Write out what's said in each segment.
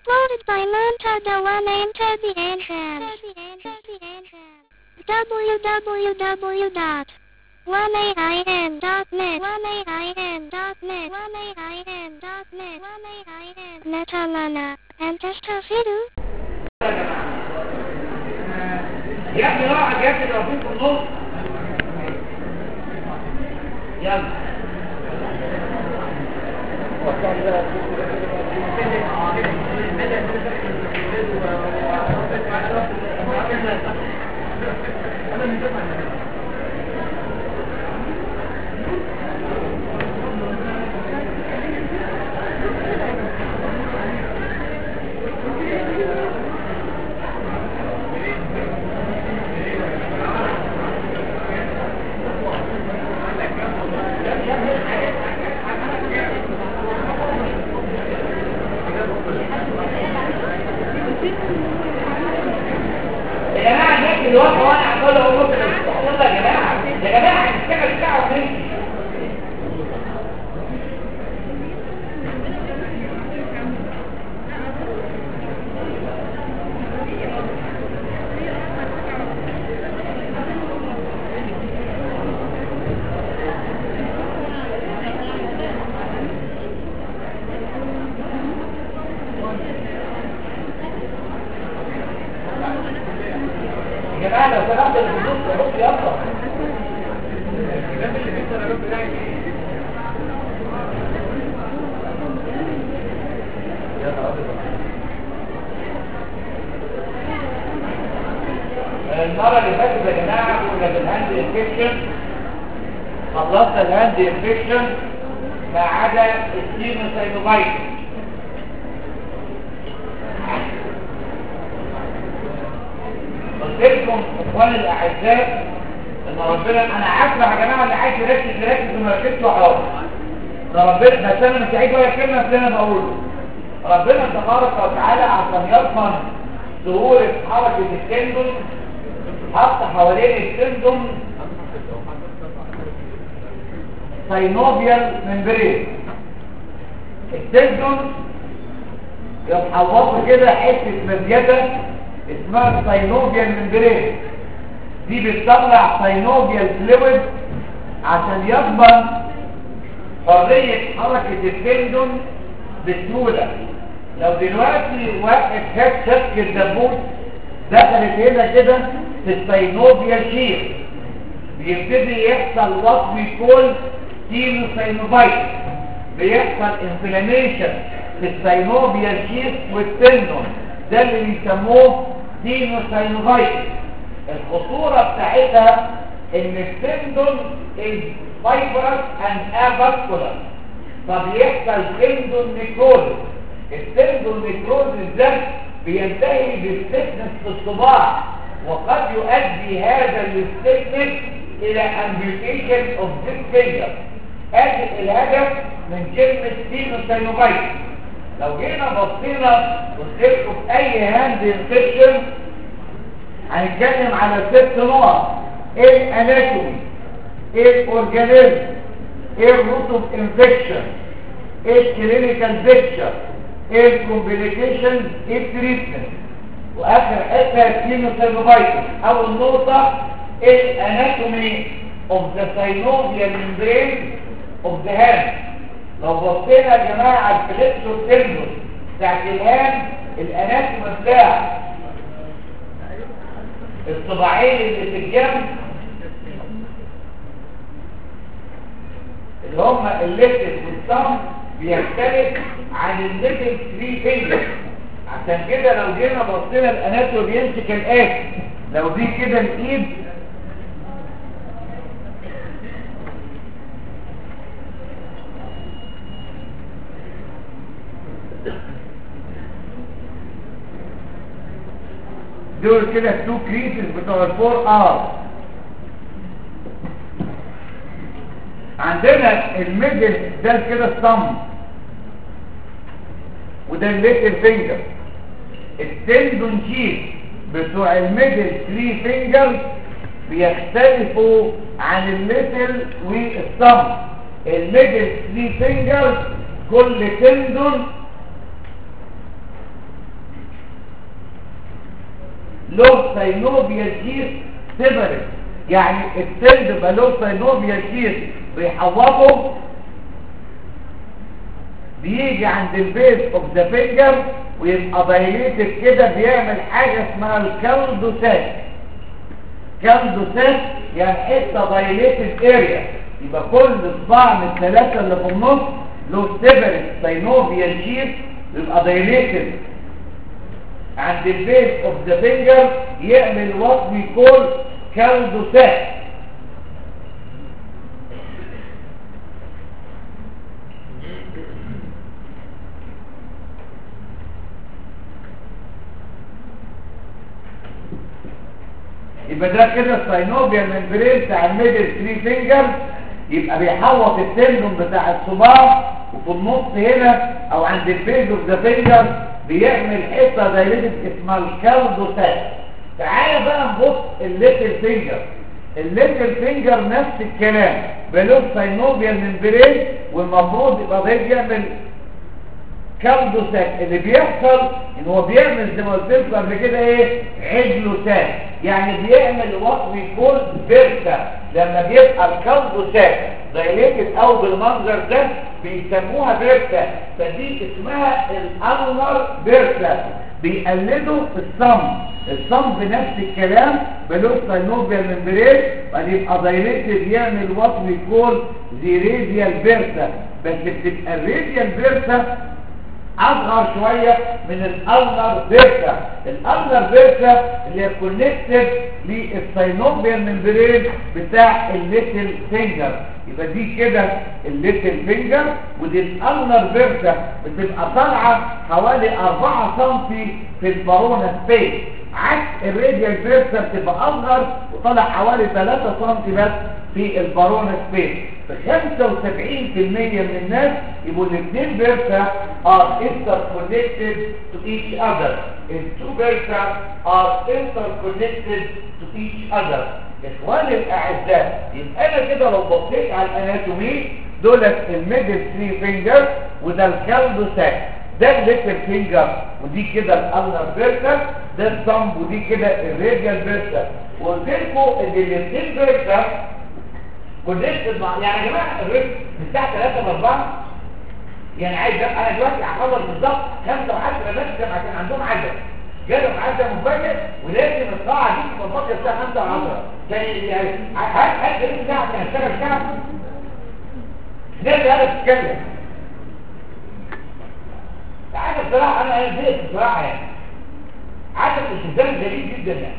Uploaded by Montada One Enter the Entrance. www.1ain.net 1ain.net 1ain.net 1ain.net Netalana. And Testafidu. يا ابني واحد يا ابني لو في النص يلا يا جماعه نحكي دلوقتي وانا عمال اقول لكم يلا يا جماعه يا جماعه هنشتغل ساعه ونمشي يا جماعه لو سمحت اللي في النص حط يلا المرة اللي فاتت يا جماعة كنا بالهاند انفكشن خلصنا الهاند انفكشن ما عدا السينوساينوفايتس قلت لكم اخواني الاعزاء ان ربنا انا عارف يا جماعه اللي عايز يركز يركز وما يركزش وحاضر ده ربنا بس انا مش عايز ولا كلمه في اللي انا بقوله ربنا تبارك وتعالى عشان يضمن سهوله حركه التندون حط حوالين التندون ساينوبيال ممبرين التندون يتحوطوا كده حته مزيده اسمها ساينوبيال ممبرين دي بتطلع ساينوبيال فلويد عشان يضمن حرية حركة التندون بسهولة لو دلوقتي واحد خد شك الدبوس دخلت هنا كده في الساينوبيال شير بيبتدي يحصل وات بيكون سينوساينوفايت بيحصل انفلاميشن في الساينوبيال شير والتندون ده اللي بيسموه سينوساينوفايت الخطورة بتاعتها ان التندون is fibrous and avascular فبيحصل تندون نيكروزس التندون نيكروزس ده بينتهي بالستنس في الصباع وقد يؤدي هذا الستنس الى amputation of this finger ادي الهدف من كلمة سينوساينوفايت لو جينا بصينا قلت لكم في اي هاند انفكشن هنتكلم على ست نقط ايه الاناتومي ايه الاورجانيزم ايه الروت اوف انفكشن ايه الكلينيكال بيكتشر ايه الكومبليكيشن ايه التريتمنت واخر حته الكيموثيرابيتس اول نقطه ايه الاناتومي اوف ذا ساينوفيال ممبرين اوف ذا هاند لو بصينا يا جماعه على الفليكسور تندون بتاعت الهاند الاناتومي بتاع الصباعين اللي في الجنب اللي هم الليتل والصم بيختلف عن الليتل 3 فينجر عشان كده لو جينا بصينا الاناتومي بيمسك كالاتي لو دي كده الايد دول كده التو كريسز بتوع الفور ار عندنا الميدل ده كده الصم وده الليتل فينجر التندون شيت بتوع الميدل 3 فينجر بيختلفوا عن الليتل والصم الميدل 3 فينجر كل تندون له ساينوبيال شيث سيبريت يعني السن بيبقى له ساينوبيال شيث بيحوطه بيجي عند البيس اوف ذا فينجر ويبقى دايليتد كده بيعمل حاجه اسمها الكالدوسات كالدوسات يعني حته دايليتد اريا يبقى كل صباع من الثلاثه اللي في النص له سيبريت ساينوبيال شيث يبقى دايليتد عند البيس اوف ذا فينجر يعمل وات وي كول كالدوسات يبقى ده كده الساينوبيا ممبرين بتاع الميدل 3 فينجر يبقى بيحوط التندون بتاع الصباع وفي النص هنا او عند البيز اوف ذا فينجر بيعمل حته دايليتد اسمها الكالدوسات تعالى بقى نبص الليتل فينجر الليتل فينجر نفس الكلام بلوك ساينوبيا ممبرين والمفروض يبقى ده بيعمل كالدوسات اللي بيحصل ان هو بيعمل زي ما قلت لكم قبل كده ايه عجلوسات يعني بيعمل وات بيكون بيرتا لما بيبقى الكالدوسات دايليتد او بالمنظر ده بيسموها بيرتا فدي اسمها الانر بيرتا بيقلدوا الصم الصم بنفس الكلام بلوك ساينوبيا ممبرين بعد يبقى دايليتد يعمل وات بيكون زي راديال بيرتا بس بتبقى الراديال بيرتا اصغر شوية من الالنر بيرتا الالنر بيرتا اللي هي كونكتد للساينوبيال ممبرين بتاع الليتل فينجر يبقى دي كده الليتل فينجر ودي الالنر بيرتا بتبقى طالعه حوالي 4 سم في البارونا سبيس عكس الراديال بيرتا بتبقى اصغر وطالع حوالي 3 سم بس في البارونا سبيس ف 75% من الناس يبقوا الاثنين بيرتا are interconnected to each other and two بيرتا are interconnected to each other اخواني الاعزاء يبقى انا كده لو بصيت على الاناتومي دولت الميدل 3 فينجر وده الكالدوساك ده الليتل فينجر ودي كده الالنر بيرتا ده الصمب ودي كده الراديال بيرتا وقلت لكم ان الاثنين بيرتا كونكتد مع يعني يا جماعه الريتم من الساعه 3 ل 4 يعني عايز انا دلوقتي هحضر بالظبط 5 و10 بس عشان عندهم عدد جالهم عدد مفاجئ ولازم القاعه دي تبقى فاضيه الساعه 5 و 10 يعني هات هات ريتم ساعه عشان اشتغل ساعه الناس قاعده تتكلم عارف بصراحه انا انا زهقت بصراحه يعني عارف الاستخدام غريب جدا يعني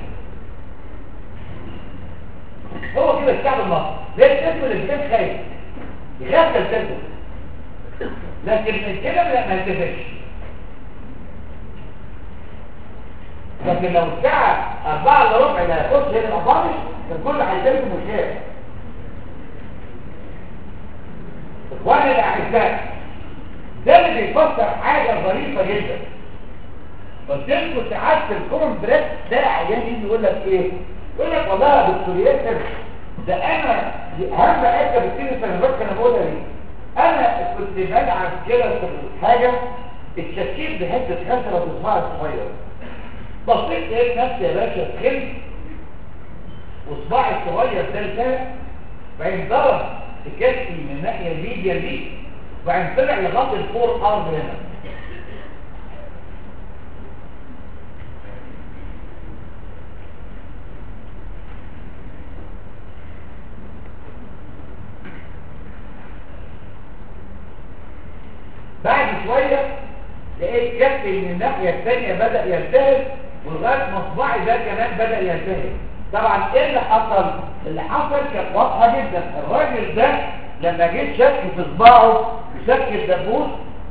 هو كده الشعب المصري زي الاسم اللي بيكون خايف يخاف تلتزم لكن الكلام لا ما يلتزمش لكن لو الساعة أربعة إلا ربع لا يخش هنا الأباطش كان كل هيتلزم وشاف إخواني الأعزاء ده اللي بيفسر حاجة ظريفة جدا قلت لكم ساعات في الكومن بريك ده عيان يجي يقول لك ايه؟ يقول لك والله يا دكتور ياسر ده انا دي اهم حاجه بتصير السنوات انا بقولها ليه؟ انا كنت بلعب كده في الحاجه التشكيل بحته خشبه في صباعي الصغير بصيت لقيت نفسي يا باشا اتخلت وصباعي الصغير ده التهت بعدين ضرب في كتفي من الناحيه الميديا دي وبعدين طلع لغايه الفور ارم هنا بعد شوية لقيت كفي من الناحية الثانية بدأ يلتهب ولغاية ما صباعي ده كمان بدأ يلتهب طبعا ايه اللي حصل؟ اللي حصل كانت واضحة جدا الراجل ده لما جيت شك في صباعه بشكل الدبوس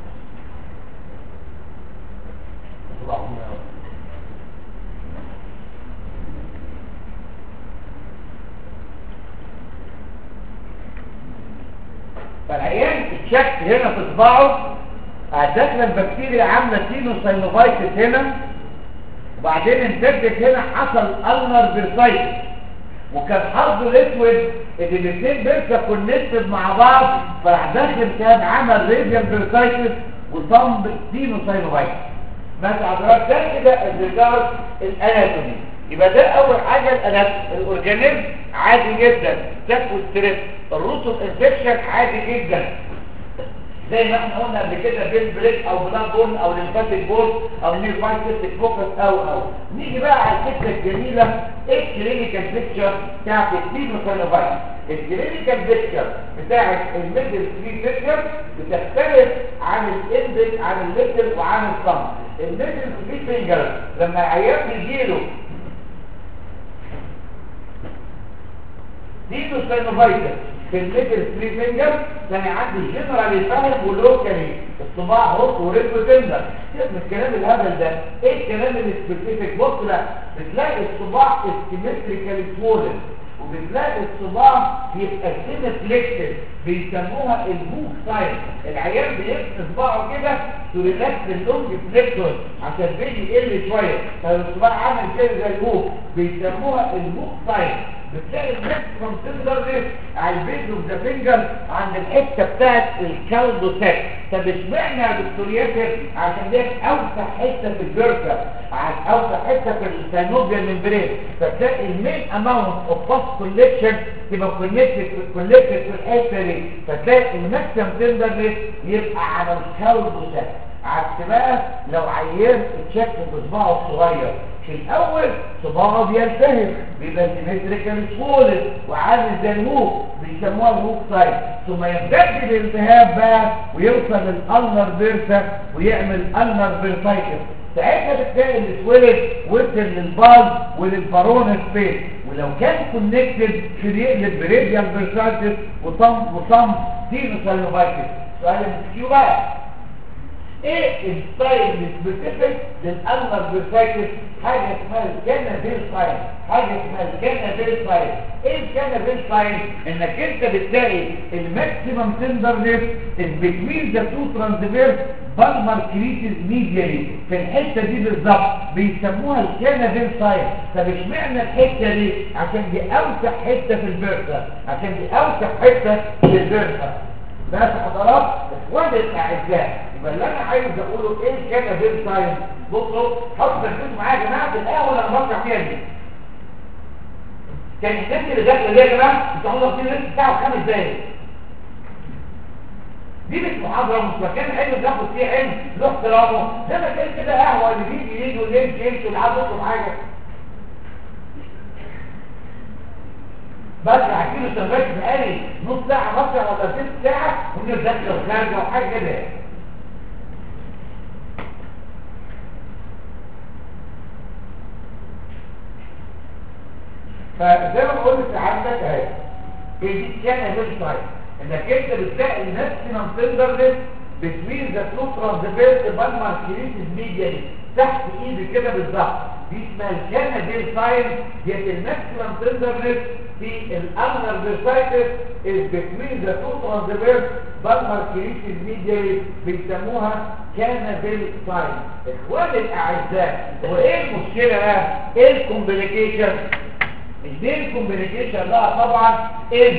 فالعيان اتشك هنا في صباعه داخله البكتيريا عامله سينوساينوفايتس هنا وبعدين امتدت هنا حصل النر بيرسايتس وكان حظه الاسود ان الاثنين بيرسا كونكتد مع بعض فراح داخل كان عمل راديال بيرسايتس وصمب سينوساينوفايتس بس حضرتك ده كده الريجارد الاناتومي يبقى ده اول حاجه الاناتومي الاورجانيزم عادي جدا تاكو ستريب الروتو انفكشن عادي جدا زي ما احنا قلنا قبل كده بين بريك او بلاد بورن او ليمفاتيك بورن او نير بايتك فوكس او او نيجي بقى على الحته الجميله ايه الكلينيكال بيكتشر بتاعت السينوساينوفايتس الكلينيكال بيكتشر بتاعت الميدل ثري بيكتشر بتختلف عن الاندل عن الليتل وعن الصم الميدل ثري فينجر لما العيان بيجيله سينوساينوفايتس في الميدل ثري فينجر كان عندي جنرال فاهم ولوكالي الصباع هوت ورجله تندر من الكلام الهبل ده ايه الكلام السبيسيفيك بص لا بتلاقي الصباع اسيمتريكالي سوولن وبتلاقي الصباع بيبقى سنة فليكتد بيسموها البوك ساين العيان بيبقى صباعه كده تريلاكس اللونج فليكتور عشان بيجي يقل شويه فالصباع عامل كده زي البوك بيسموها البوك ساين بتلاقي الماكسيمم تندرنس على البيز اوف ذا فينجر عند الحته بتاعت الكالدوساك طب اشمعنى يا دكتور ياسر عشان دي اوسع حته في الجرثه عن اوسع حته في السينوبيا ممبرين فتلاقي المين اماونت اوف باس كولكشن تبقى كونكتد كونكتد في الحته دي فتلاقي الماكسيمم تندرنس يبقى على الكالدوساك عكس بقى لو عيان اتشك بصباعه الصغير في الاول صباعه بيلتهب بيبقى سيمتريكال سولد وعامل زي الهوك بيسموها الهوك سايد ثم يمتد الالتهاب بقى ويوصل للالنر بيرسا ويعمل النر بيرسايتس ساعتها بتلاقي الاسولد وصل للباز وللبارون سبيس ولو كان كونكتد في يقلب بريديال بيرسايتس وصم وصم سينوساينوفايتس سؤال المسكيو بقى ايه الستايل السبيسيفيك للالنر بيرسايتس حاجه اسمها الكانابيل ساين حاجه اسمها الكانابيل ساين ايه الكانابيل ساين انك انت بتلاقي الماكسيمم تندرنس بتوين ذا تو ترانزفيرس بالمر كريتس ميديالي في الحته دي بالظبط بيسموها الكانابيل ساين طب اشمعنى الحته دي عشان دي اوسع حته في البرسه عشان دي اوسع حته في البرسه بس حضرات اخواني الاعزاء يبقى اللي انا عايز اقوله ايه كان بين ساين بصوا حطوا تركزوا معايا يا جماعه في الاول انا بشرح فيها دي كان الناس اللي داخله دي يا جماعه بتقعدوا واخدين نص ساعه وخمس دقايق دي مش محاضره مش مكان حلو تاخد فيه علم له احترامه ده مكان كده قهوه اللي بيجي يجي واللي يمشي يمشي واللي عايز يطلب حاجه بس هحكي له سندوتش بقالي نص ساعه مثلا ولا ست ساعه ونرجع وخارجه وحاجه كده فزي ما بقول لك عندك اهي دي كان هيل سايد انك انت بتلاقي الماكسيمم تندرنس بتوين ذا تو ترانزفيرس بالمر كريتس ميديالي تحت ايدي كده بالظبط دي اسمها الكانابيل ساين ديت الماكسيمم تندرنس في الامنر بيرسايتس is between the two transverse بالمر كريتس ميديالي بيسموها كانابيل ساين اخواني الاعزاء هو ايه المشكله بقى ايه الكومبليكيشن الدين كومبليكيشن ده طبعا is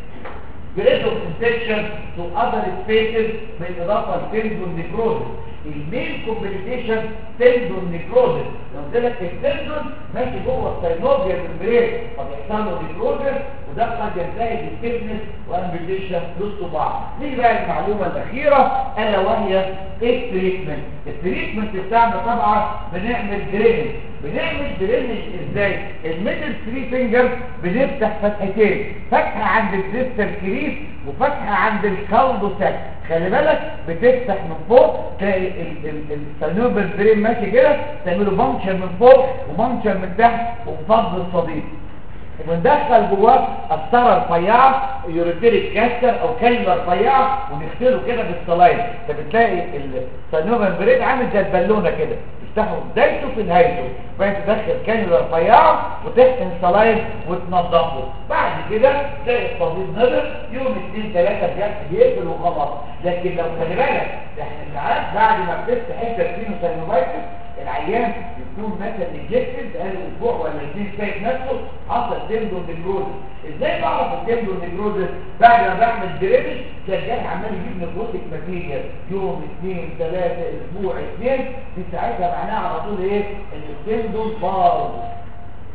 grade of infection to other spaces بالاضافه لتندون نيكروزس المين كومبليكيشن تندون نيكروزس لو قلت لك التندون ماشي جوه السينوبيا ممبرين فبيحصل له نيكروزس وده قد ينتهي بالتبنس وامبيليشن نص بعض نيجي بقى المعلومه الاخيره الا وهي التريتمنت التريتمنت بتاعنا طبعا بنعمل درينج بنعمل درينج ازاي الميدل ثري فينجر بنفتح فتحتين فتحه عند الديستال كريس وفتحه عند الكالدوساك خلي بالك بتفتح من فوق تلاقي السنوبل برين ماشي كده تعمله بانكشر من فوق وبانكشر من تحت وفض الصديد وندخل جواه قسطره رفيعه يوريتيريك كاستر او كلمه رفيعه ونغسله كده بالصلاين فبتلاقي السنوبل برين عامل زي البالونه كده تفتحه بدايته في نهايته بعد تدخل كانيولا رفيعه وتحقن صلاين وتنضفه بعد كده تلاقي الصديد نضر يوم اثنين ثلاثه بيقفل وخلاص لكن لو خلي بالك احنا ساعات بعد ما بتفتح حته سينوساينوفايتس العيان يكون مثلا انجكتد بقاله اسبوع ولا اثنين شايف نفسه حصل تندون نيكروزس ازاي بعرف التندون نيكروزس بعد ما بعمل درينج شغال عمال يجيب نيكروتيك ماتيريال يوم اثنين ثلاثه اسبوع اثنين في ساعتها معناها على طول ايه ان التندون باظ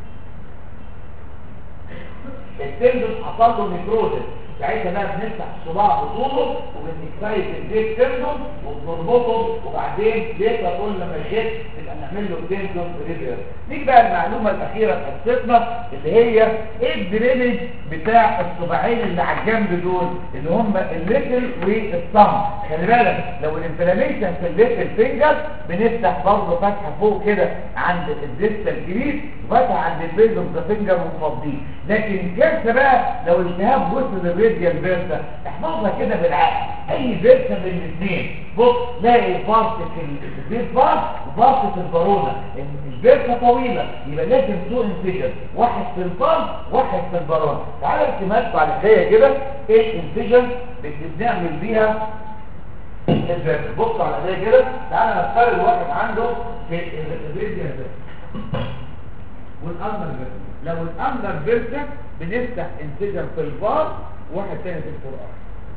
التندون حصل له نيكروزس ساعتها بقى بنفتح الصباع بطوله وبنكسايت الديك تندون وبنربطه وبعدين ليتر كل لما يشد نبقى نعمل له تندون ريفير نيجي بقى المعلومه الاخيره في قصتنا اللي هي ايه الدرينج بتاع الصباعين اللي على الجنب دول اللي هم الليتل والصم خلي بالك لو الانفلاميشن في الليتل فينجر بنفتح برضه فتحه فوق كده عند الديستال الجديد وفتحه عند البيز اوف ذا فينجر ونفضيه لكن الكارثه بقى لو التهاب وصل للراديال فيرسا احفظها كده بالعقل اي فيرسا من الاثنين بص تلاقي بارتة البيت بارت وبارتة البارونة الفيرسا طويلة يبقى لازم تو انفجر واحد في البارت واحد في البارونة تعالى ارتمادكم على الحقيقة كده ايه الانفجر بنعمل بيها الفيرسا بصوا على الحقيقة كده تعالى نفترض واحد عنده في الراديال فيرسا والأندر فيرسا لو الأندر فيرسا بنفتح انسجن في البار واحد تاني في القرآن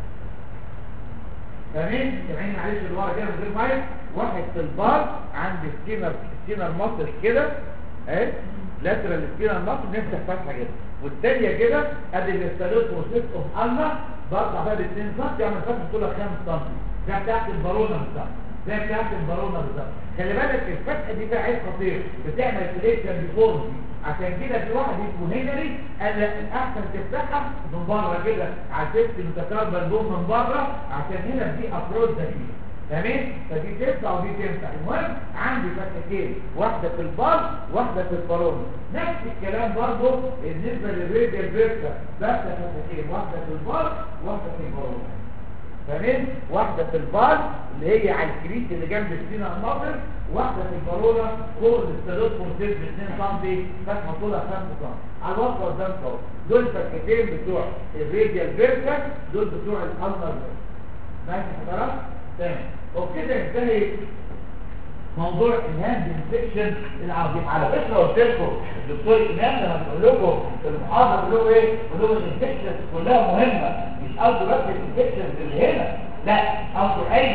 تمام سامعين معلش اللي ورا كده من غير مايك واحد في البار عند سكينر سكينر مصر كده اهي لاترال سكينر مصر نفتح فتحه كده والتانية كده ادي الاستالوت بروسيس اوف الما بطلع بقى ب 2 سم يعمل فتحه طولها 5 سم ده بتاعت البارونه بالظبط ده بتاعت البارونه بالظبط خلي بالك الفتحه دي فيها عيب خطير بتعمل سليكشن ديفورمتي عشان كده في واحد اسمه هنري قال لك الاحسن تفتحها من بره كده على الست المتكرر بلبوم من بره عشان هنا دي افرود ذكيه تمام فدي تنفع ودي تنفع المهم عندي فتحتين واحده في البار واحده في البارون نفس الكلام برضه بالنسبه للراديال فيرسا بس فتحتين واحده في البار واحده في البارون تمام واحده في البار اللي هي على الكريت اللي جنب السينا الناظر واحده في البارونه فوق الاستالوت فورتيز ب 2 سم فتحه طولها 5 سم على الوصفه قدام اهو دول فتحتين بتوع الراديال فيرسا دول بتوع الالنر ماشي حضرتك تمام وبكده ينتهي موضوع الهاند انفكشن العظيم على فكره قلت لكم الدكتور امام لما بيقول لكم في المحاضره بيقول له ايه؟ بيقول لهم الانفكشن كلها مهمه مش قصده بس الانفكشن اللي هنا لا قصده اي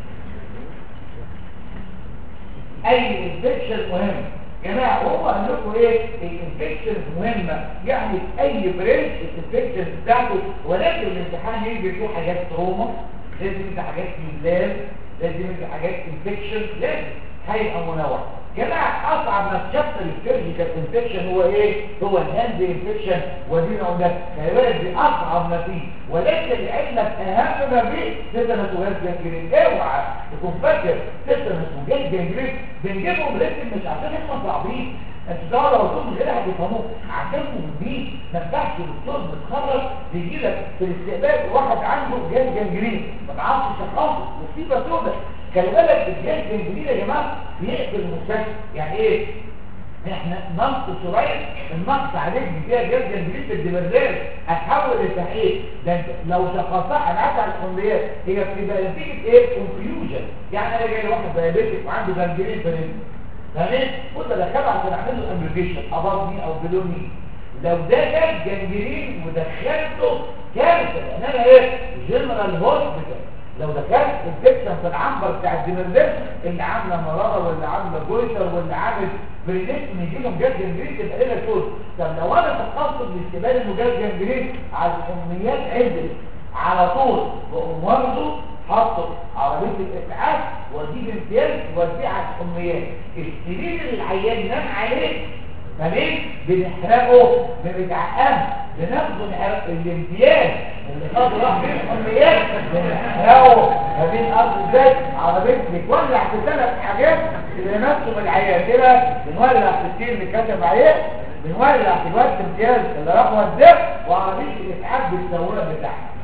اي انفكشن مهم جماعه هو قال لكم ايه الانفكشن مهمه يعني اي بريد الانفكشن بتاعته ولكن الامتحان يجي فيه حاجات تروما لازم يجي حاجات ميلاد لازم يجي حاجات انفكشن لازم هيبقى منوع جماعة أصعب ما تشفت السيرجيكال انفكشن هو إيه؟ هو الهاند انفكشن ودي نقول لك خلي بالك دي أصعب ما فيه ولكن لعلمك أهم ما فيه تيتانس وجاز جنجرين اوعى تكون فاكر تيتانس وجاز جنجرين بنجيبهم لكن مش عشان هم صعبين انت ده لو قلتهم غير هتفهموه عشان مهمين ما ينفعش الدكتور بيتخرج بيجي لك في الاستقبال واحد عنده جهاز جنجرين ما تعرفش تشخصه مصيبه سوداء خلي بالك الجهاز الجنجرين يا جماعه بيقفل المستشفى يعني ايه احنا نقص شويه النقص عليك فيها جهاز جنجرين في الدمرداز هتحول لتحقيق ده انت لو شخصها انا عارف على الحمليات هي بتبقى نتيجه ايه كونفيوجن يعني انا جاي واحد دايابيتك وعنده جنجرين في رجله تمام كنت دخله عشان اعمل له امبريكيشن اباف مي او بلو مي لو ده كان جنجرين ودخلته كارثه لان انا ايه جنرال هوسبيتال لو دخلت انفكشن في العنبر بتاع الدمرداز اللي عامله مراره واللي عامله جويتر واللي عامل بريديت يجي لهم جاز جنجرين تبقى ليله سود طب لو انا تخصص باستقبال انه جاز جنجرين على الامنيات عدل على طول بقوم واخده حطه عربيه الاسعاف واجيب امتياز واديه على الحميات السرير اللي العيان نام عليه تمام بنحرقه بنتعقم بناخده نحرق الامتياز اللي خد راح بين الحميات بنحرقه ما بين ارض الذات عربيه بتولع في ثلاث حاجات اللي نفسه من العيان كده بنولع في التير اللي كتب عليه بنولع في الوقت امتياز اللي راح وداه وعربيه الاسعاف بالسواق بتاعها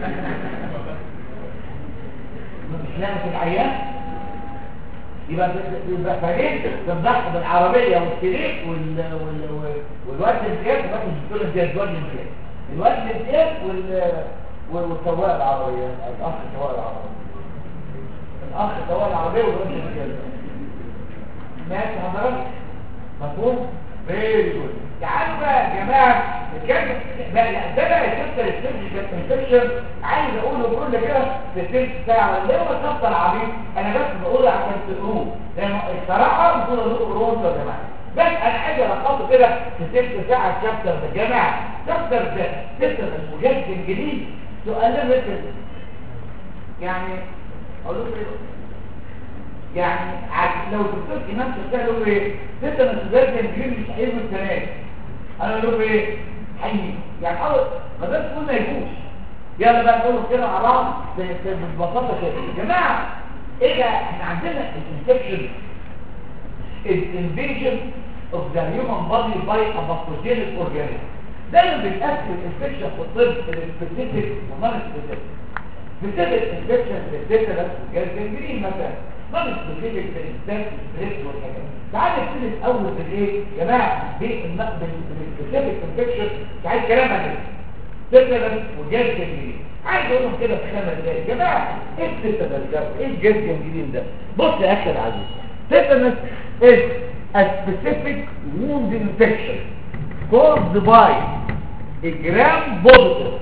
مش لامس العيان يبقى يبقى فريق بنضحي بالعربيه والسرير وال وال والواد الامتياز بس مش بتقول امتياز الواد الامتياز الواد الامتياز وال والسواق العربيه الاخ سواق العربيه الاخ سواق العربيه والواد الامتياز ماشي حضرتك مفهوم فيري جود تعالوا بقى يا جماعه الكلام بقى ده بقى الشفت السيرجيكال انفكشن عايز اقوله كل كده في تلت ساعه اللي هو الشفت العبيط انا بس بقوله عشان تقروه لان الصراحه بقول له قروه يا جماعه بس انا عايز الخصه كده في تلت ساعه الشفت يا جماعه تقدر تقدر وجهاز انجليزي تقلل مثل يعني اقول لكم ايه يعني عاد- لو الدكتور امام تسال له ايه تقدر تقدر انجليزي مش هيعمل الكلام انا اقول له ايه حقيقي يعني اول ما ده تقول ما يجوش يلا بقى نقول كده على بعض ب- ب- ببساطه كده يا جماعه ايه ده احنا عندنا الانفكشن الانفيجن of the human body by a pathogenic organism دايما بتقسم الانفكشن في الطب السبيسيفيك ونون سبيسيفيك سبيسيفيك انفكشن في التيتانس والجهاز الجنين مثلا نون سبيسيفيك في الانسان البريس والحاجات تعال نبتدي الاول بالايه يا جماعه بالسبيسيفيك انفكشن مش عايز كلام عن تيتانس والجهاز الجنين عايز اقول لهم كده في خمس دقايق يا جماعه ايه التيتانس ده ايه الجهاز الجنين ده بص يا اخي العزيز tetanus is a specific wound infection caused by a gram-positive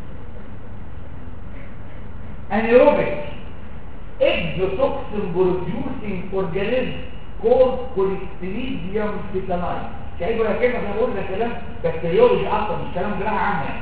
anaerobic exotoxin producing organism called Clostridium tetani شايفوا يا كلمة انا بقول ده كلام بكتيريولوجي اكتر مش كلام جراحة عامة يعني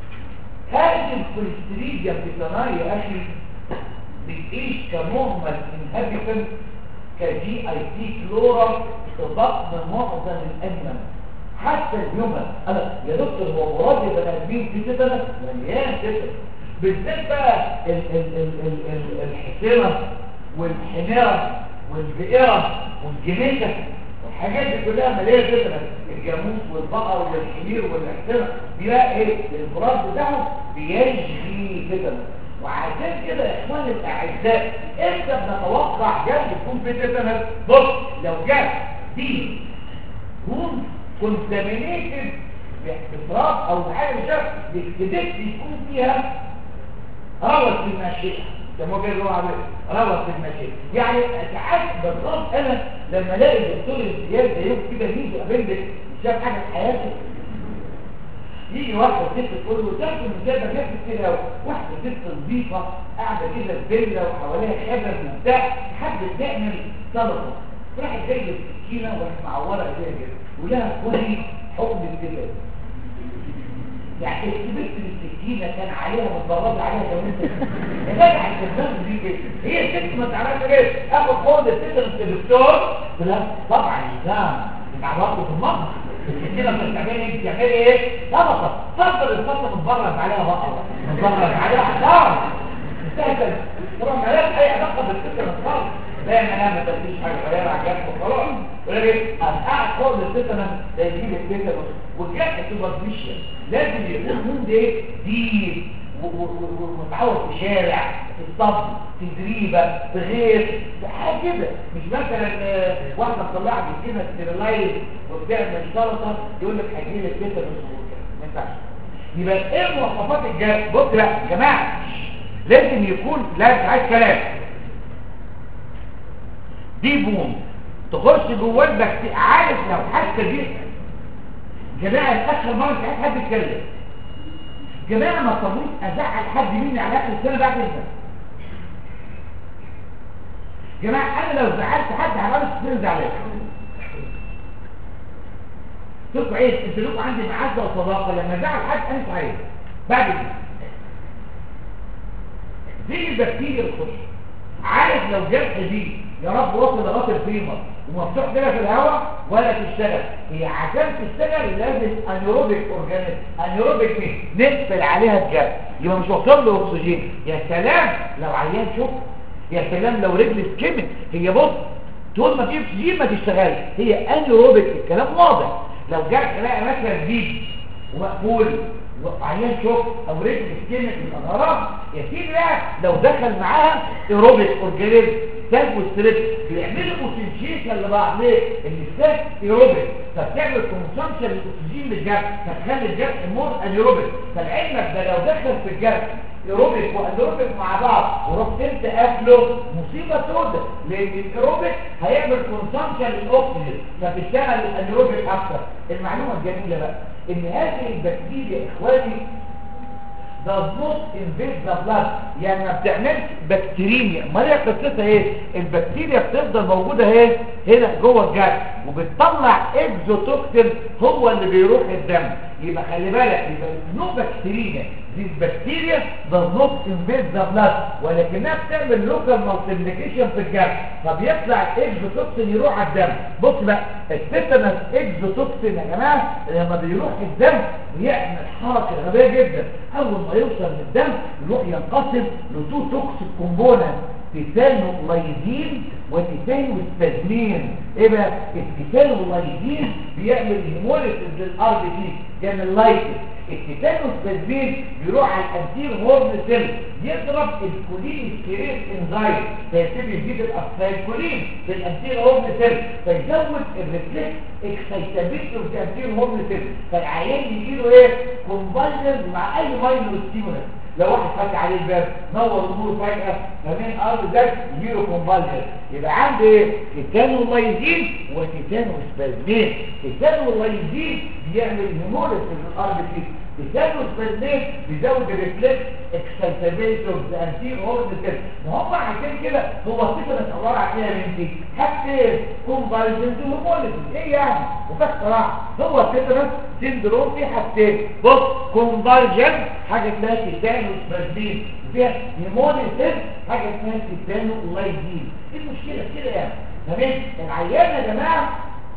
هذه الكوليستريديوم تيتاناي يا اخي بتعيش كمهمل انهبيتنت كجي اي تي كلورا في بطن معظم الانيمال حتى الهيومن انا يا دكتور هو مراد يبقى ادمين في تيتانس مليان تيتانس بالذات بقى ال ال ال ال ال الحصينه والحميره والبئره والجنيشه والحاجات دي كلها مليانه تيتانس الجاموس والبقر والحمير والحصينه بيلاقي ايه الفراغ بتاعه بيجري تيتانس وعشان كده يا اخواني الاعزاء امتى بنتوقع جاب يكون في تيتانس بص لو جاب دي يكون كونتامينيتد بتراب او حاجه مش عارف بيكتدت يكون فيها روث في المشيئه ده ما كان هو عامل روث في المشيئه يعني ساعات بالظبط انا لما الاقي الدكتور الزياد ده يوم كده يجي قابلني شاف حاجه في حياته يجي واحدة ست تقول له تعرف ان ده بجد كتير قوي واحدة ست نظيفة قاعدة كده في فيلا وحواليها خبر وبتاع حد تعمل سلطة راحت جاية السكينة وراحت معورة ايديها كده ولها كوني حكم كده يعني اكتبت السكينة كان عليها متضربة عليها كمان يا جدع الكذاب دي كده هي الست ما تعرفش ليه اخد خد الست الدكتور لا طبعا نظام اتعرضت في المطبخ السكينة بتعملي ايه بتعملي ايه طبقة تفضل الفضل متبرد عليها بقرة متبرد عليها حجار مستهدل طبعا ملاش اي علاقة بالسكينة الخالص دايما انا ما بديش حاجة غير عجلات وخلاص ولكن قاعد فوق السكينة ده يجيب السكينة والجرح سوبرفيشال لازم يكون مود ايه ديب ومتعود في شارع في الصبر في زريبة في غير في حاجة كده مش مثلا آه، واحدة تطلع بسكينة ستيرلايز وبتعمل سلطة يقول لك هجيب لك كده ما ينفعش يبقى ايه مواصفات الجرح بص لا يا جماعة لازم يكون لا مش عايز كلام دي بوم تخش جوه البكتيريا عارف لو حتى دي جماعة اخر مرة مش عايز حد يتكلم جماعة ما صابوش ازعل حد مني على اخر السنة بعد السنة جماعة انا لو زعلت حد على اخر السنة زعلان تبقوا ايه انتوا لكم عندي معزة وصداقة لما زعل حد انا سعيد بعد كده دي البكتيريا الخش عارف لو جرح دي يا رب وصل لغايه الفيمر ومفتوح كده في الهواء ولا تشتغل هي عشان تشتغل لازم انيروبيك اورجانيزم انيروبيك مين نقفل عليها الجرح يبقى مش واصل له اكسجين يا سلام لو عيان شوف يا سلام لو رجل سكمت هي بص طول ما في اكسجين ما تشتغلش هي انيروبيك الكلام واضح لو جرح لقى مثلا جديد ومقفول وعيان شوف او رجل سكينة من الأغراب يا سيدي بقى لو دخل معاها ايروبيك اورجانيزم ساك والستريب بيعملوا اوتنشيشن لبعض ليه؟ ان الساك ايروبيك فبتعمل كونسامشن للاكسجين للجرح فتخلي الجرح مور انيروبيك فلعلمك ده لو دخل في الجرح ايروبيك وانيروبيك مع بعض ورحت انت قافله مصيبه سوداء لان الايروبيك هيعمل كونسامشن للاكسجين فبتشتغل الانيروبيك اكتر المعلومه الجميله بقى ان هذه البكتيريا يا اخواني does not invade the blood يعني ما بتعملش بكتيريميا امال هي قصتها ايه البكتيريا بتفضل موجوده اهي هنا جوه الجرح وبتطلع اكزوتوكسين هو اللي بيروح الدم يبقى خلي بالك يبقى نو بكتيريا دي البكتيريا does not invade the blood ولكنها بتعمل لوكال مالتيبليكيشن في الجرح فبيطلع الاكزوتوكسين يروح على الدم بص بقى التيتانس اكزوتوكسين يا جماعه لما بيروح الدم بيعمل حركه غبيه جدا اول ما يوصل للدم يروح ينقسم لتو توكسيك كومبوننت تيتانولايزين وتيتانوسبازمين ايه بقى التيتانولايزين بيعمل هيموليسيس للار بي تي يعمل لايتس التيتانوسبازمين بيروح على الانتير هورن سيل يضرب الكولين ستيريز انزايم فيبتدي يزيد الاسايكولين في الانتير هورن سيل فيزود الريفلكس اكسايتابيلتي اوف ذا انتير هورن سيل فالعيان يجي له ايه كونفالجنز مع اي ماينور ستيمولس لو واحد فتح عليه الباب نور النور فجأة فمين أرض ده يجيله كونفالجن يبقى عندي ايه تيتانولايزين وتيتانوسبازمين تيتانولايزين بيعمل هيموليس في الارض فيه تيتانوسبازمين بيزود الريفلكس اكسايتابيلتي اوف ذا انتير هورن سيل ما هم عشان كده هو الفكره عباره عن ايه يا بنتي حتى كونفالجن وهيموليس ايه يعني وفي اختراع هو الفكره سندروم في حاجتين بص كونفالجن حاجه اسمها تيتانوسبازمين فيها هيموليسيس حاجه اسمها تيتانولايزين ايه المشكله كده يعني تمام العيان يا جماعه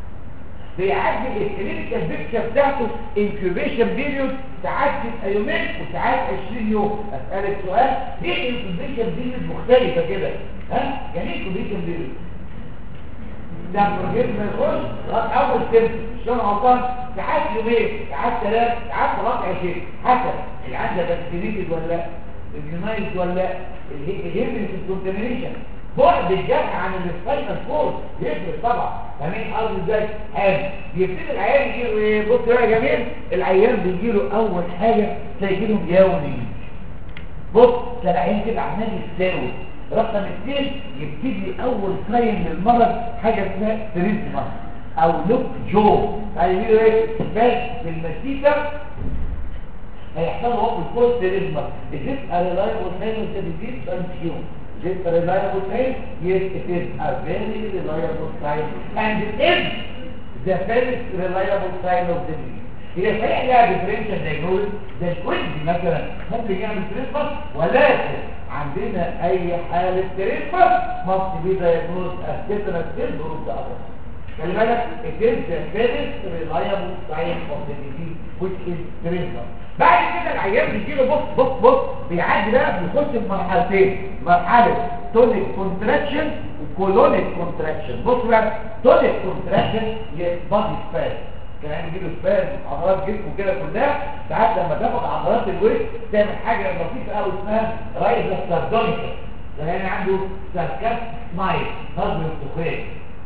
بيعدي الكلينيكال بيكتشر بتاعته انكيوبيشن بيريود ساعات تبقى يومين وساعات 20 يوم اسالك سؤال ايه الانكيوبيشن بيريود مختلفه كده ها يعني ايه انكيوبيشن بيريود ده بروجيكت ما يخش لغايه اول سنه شلون غلطان ساعات يومين ساعات ثلاث ساعات لغايه 20 حسب العيان ده بكتيريتد ولا الجنايز ولا الهيبريد الكونتامينيشن بعد الجرح عن السباينال كورد يفرق طبعا فاهمين قصدي ازاي حاجه بيبتدي العيان يجي له ايه بص بقى يا جميل العيان بيجي له اول حاجه تلاقي له يوني بص تلاقي العيان كده عمال يتساوي رقم اثنين يبتدي اول ساين للمرض حاجه اسمها تريزما او لوك جو يعني يجي له ايه بس بالمسيكه هيحصل له وقت الكورس تريزما بتبقى ريلايبل ساين وتبتدي تنسيون Is it a reliable sign? Yes, it is a very reliable sign. And it is the first reliable sign of the disease. هي صحيح لها differential diagnosis زي الكويز مثلا ممكن يعمل تريسمس ولكن عندنا اي حالة تريسمس must be diagnosed as tetanus syndrome of the other. خلي بالك it is the first reliable sign of the disease which is trismus. بعد كده العيان بيجي له بص بص بص بيعدي بقى بيخش في مرحلتين مرحله تونيك كونتراكشن وكولونيك كونتراكشن بص بقى تونيك كونتراكشن هي بادي سباز كان بيجي له سباز عضلات جسمه كده كلها ساعات لما تاخد عضلات الوجه تعمل حاجه لطيفه قوي اسمها رايزا ساردونيكا يعني عنده ساركاس سمايل نظم السخريه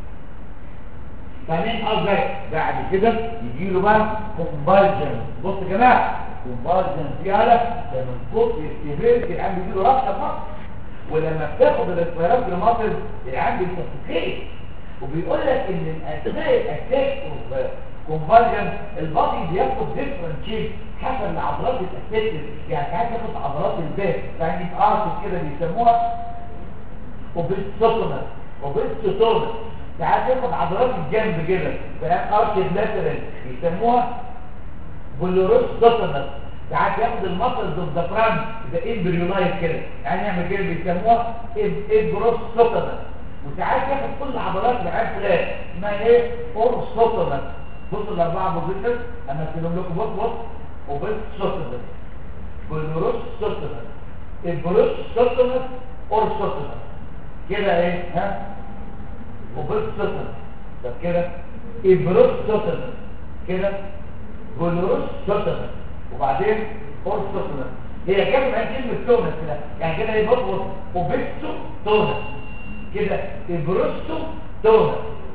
فاهمين قصدي بعد كده يجي له بقى كونفالجن بص يا جماعه كونفالجن دي على لما الكوب يستهبل العيان بيجي له رقصه فقط ولما بتاخد الاسبيرات المصل العيان بيتفكيك وبيقول لك ان اثناء الاتاك كونفالجن البادي بياخد ديفرنت شيب حسب العضلات الاساسيه يعني ساعات ياخد عضلات الباك يعني يتقاعد كده بيسموها اوبيستوتونس اوبيستوتونس ساعات ياخد عضلات الجنب كده فيها ارش لاترال يسموها بولوروستوتونس ساعات ياخد المسلز اوف ذا فرانت ذا امبريولايز كده يعني يعمل كده بيسموها امبروستوتونس وساعات ياخد كل عضلات العين فلات اسمها ايه اورستوتونس بصوا الاربعه بوزيشن انا هكتبهم لكم بص بص اوبيستوتونس بولوروستوتونس امبروستوتونس اورستوتونس كده ايه ها وبالسطن طب كده إبروس سطن كده جلوس سطن وبعدين أور سطن هي كلمة كلمة تونس كده يعني كده ايه بطبط وبسو تونس كده إبروسو تونس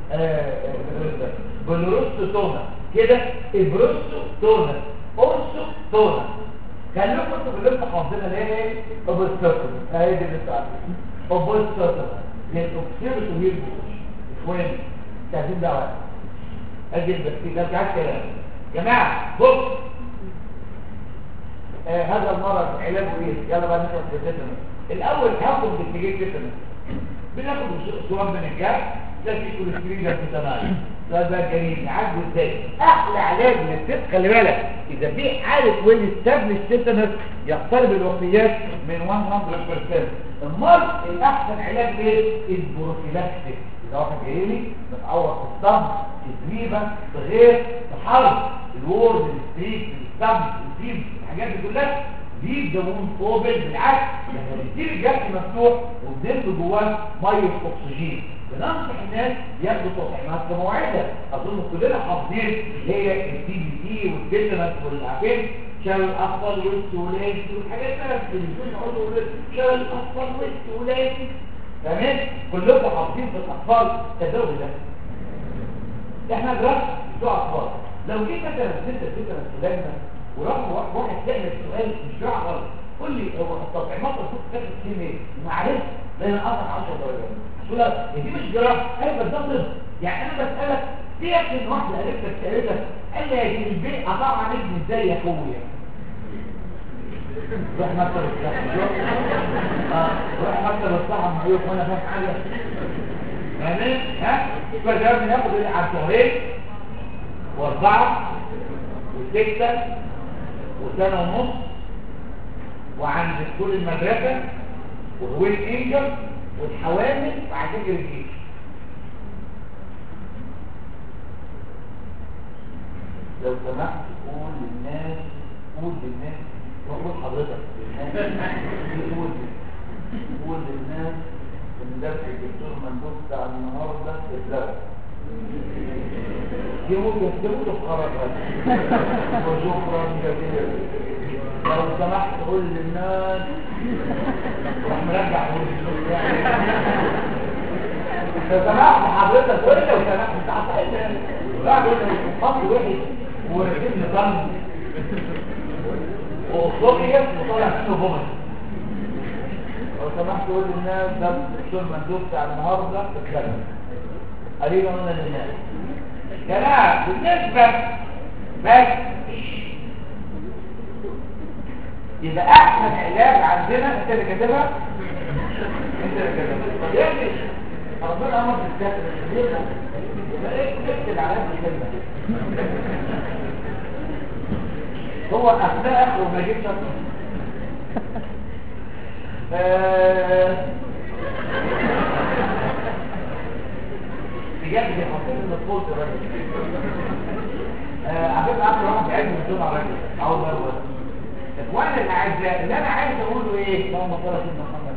جلوس تونس كده إبروسو تونس أورسو تونس خليكم انتوا اللي انتوا حافظينها اللي هي ايه؟ اوبستوتن اهي دي اللي انتوا عارفينها اوبستوتن للاوكسيرو تومير بوش اخواني تعزيم دعوة اجل بس ده بتاعت كلام جماعة بص آه هذا المرض علاجه ايه يلا بقى نخلص بالتتنس الاول هاخد باتجاه التتنس بناخد صورة من الجرح ده في كوليسترول ده في تمام ده ده جميل عالجه ازاي احلى علاج للست خلي بالك اذا في حاله ويل استابلش تيتانس يقترب الوفيات من 100% امال الاحسن علاج ايه البروفيلاكسيس اذا واحد جاي لي متعور في الصدر تدريبه بغير تحرك الورد الستريك الستامب الفيب الحاجات دي كلها دي دمون فوبل بالعكس لما بيصير الجرح مفتوح وبنزل جواه ميه اكسجين بننصح الناس ياخدوا تطعيمات كموعده اظن كلنا حافظين هي الدي بي تي والتيتانس والعفين شلل الاطفال والسولانس والحاجات دي في التلفزيون يقعدوا يقولوا شلل الاطفال والسولانس تمام كلكم حافظين في الاطفال تداول ده احنا دراسه بتوع اطفال لو جيت مثلا ست ست سوداننا وراح واحد تعمل سؤال مش راح غلط قول لي هو التطعيمات المفروض تاخد فيه ايه؟ معلش ده انا قطع 10 درجات تقول لك دي مش جراحه ايوه بس ده طب يعني انا بسالك في اكل واحده قريبتك سالتك قال لي يا البيت قطع عليك ازاي يا اخويا روح مكتب الصحة اه روح مكتب الصحة معيوب وانا فاهم حاجة فاهمين ها فالجواب ناخد ايه على شهرين واربعة وستة وسنة ونص وعند دخول المدرسة وهو الانجل والحوامل وعشان الجيش لو سمحت قول للناس قول للناس وقول حضرتك للناس قول قول للناس ان درس الدكتور مندوب بتاع النهارده اتلغى يموت يكتبوا في قرارات وشكرا جزيلا لو سمحت قول للناس راح مرجع لو سمحت حضرتك قول لو سمحت انت عطيت بعد قلنا الخط وحش وركب نظام وصوفيا وطلع منه بومن لو سمحت قول للناس ده الدكتور مندوب بتاع النهارده اتكلم قريبا قلنا للناس جماعه بالنسبه بس يبقى احسن علاج عندنا انت اللي كاتبها انت اللي كاتبها يعني ربنا امر بالكاتب ايه نكتب على الكلمه هو اثناء اخره ما جبت بجد دي حطيت ان الفولت راجل عشان اعرف واحد بعيد من الجمعه راجل اول مره اخوانا الاعزاء اللي انا عايز اقوله ايه اللهم صل على سيدنا محمد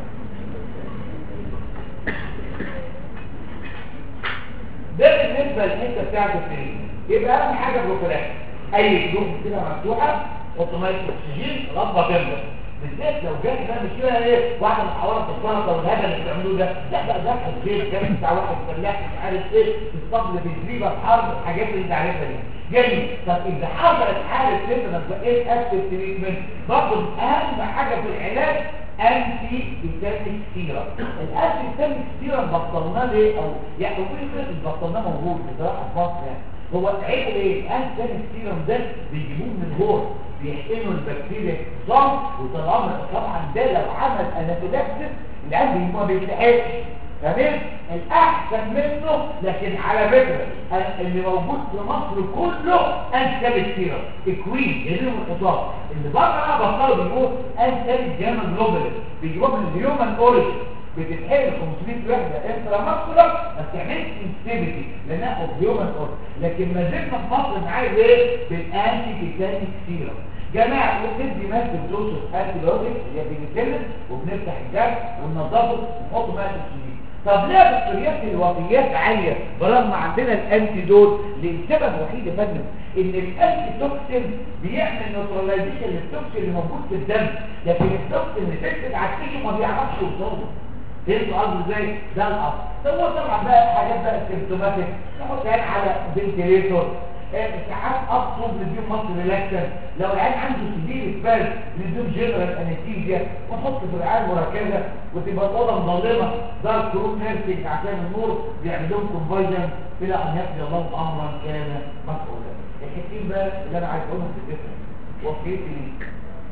ده بالنسبه للحته بتاعت السرير يبقى اهم حاجه بروفيلاكس اي جروب كده مفتوحه حط ميه اكسجين ربه تملى بالذات لو جات بقى مش كده ايه واحده من حوارات السلطه والهبل اللي بتعملوه ده لا بقى ده الخير كان بتاع واحد فلاح مش عارف ايه الصبل بالزريبه في حرب الحاجات اللي انت عارفها دي جميل طب اذا حصلت حاله تيتانس ايه الاكتف تريتمنت برضه اهم حاجه في العلاج انتي ايتاميك سيرم الانتي ايتاميك سيرم بطلناه ليه او يعني هو كده بطلناه موجود بصراحه في مصر يعني هو عيب ايه الانتي ايتاميك سيرم ده بيجيبوه من هور بيحقنوا البكتيريا صم وطالما طبعا ده لو عمل انافيلاكسس العيان ما بيتلحقش تمام الاحسن منه لكن على فكره اللي موجود في مصر كله انتي سيرم اكوين يليهم الخطاب اللي بره بطلوا بيجيبوه انتي جاما جلوبال بيجيبوه من الهيومن اوريجن بتتحقن 500 وحده انترا ماسكولار ما بتعملش انستيبيتي لانها اوف هيومن اوريجن لكن ما زلنا في مصر معايا ايه بالانتي كيتانيك سيرم جماعة وبندي مادة دوسوس انتيبيوتيك اللي هي بنتكلم وبنفتح الجرح وننظفه ونحط مادة اكسجين طب ليه بكتيريات الوفيات عالية برغم عندنا الانتيدوت للسبب الوحيد يا فندم ان الانتي توكسين بيعمل نيوتراليزيشن للتوكسين اللي موجود في الدم لكن التوكسين اللي بيكتب على التيشو ما بيعرفش يوصله فهمتوا قصدي ازاي؟ ده الاصل هو طبعا بقى حاجات بقى سيمتوماتيك نحط عين على فنتيليتور ساعات اطلب نديهم مصر ريلاكسر لو العيان عنده سبيل سباز نديهم جنرال انستيزيا ونحط في العيان مركزه وتبقى الاوضه مظلمه دارك روم نيرسينج عشان النور بيعمل لهم كونفايجن الى ان يقضي الله امرا كان مفعولا الحتين بقى اللي انا عايز اقولهم في الفكره وصيتي ليك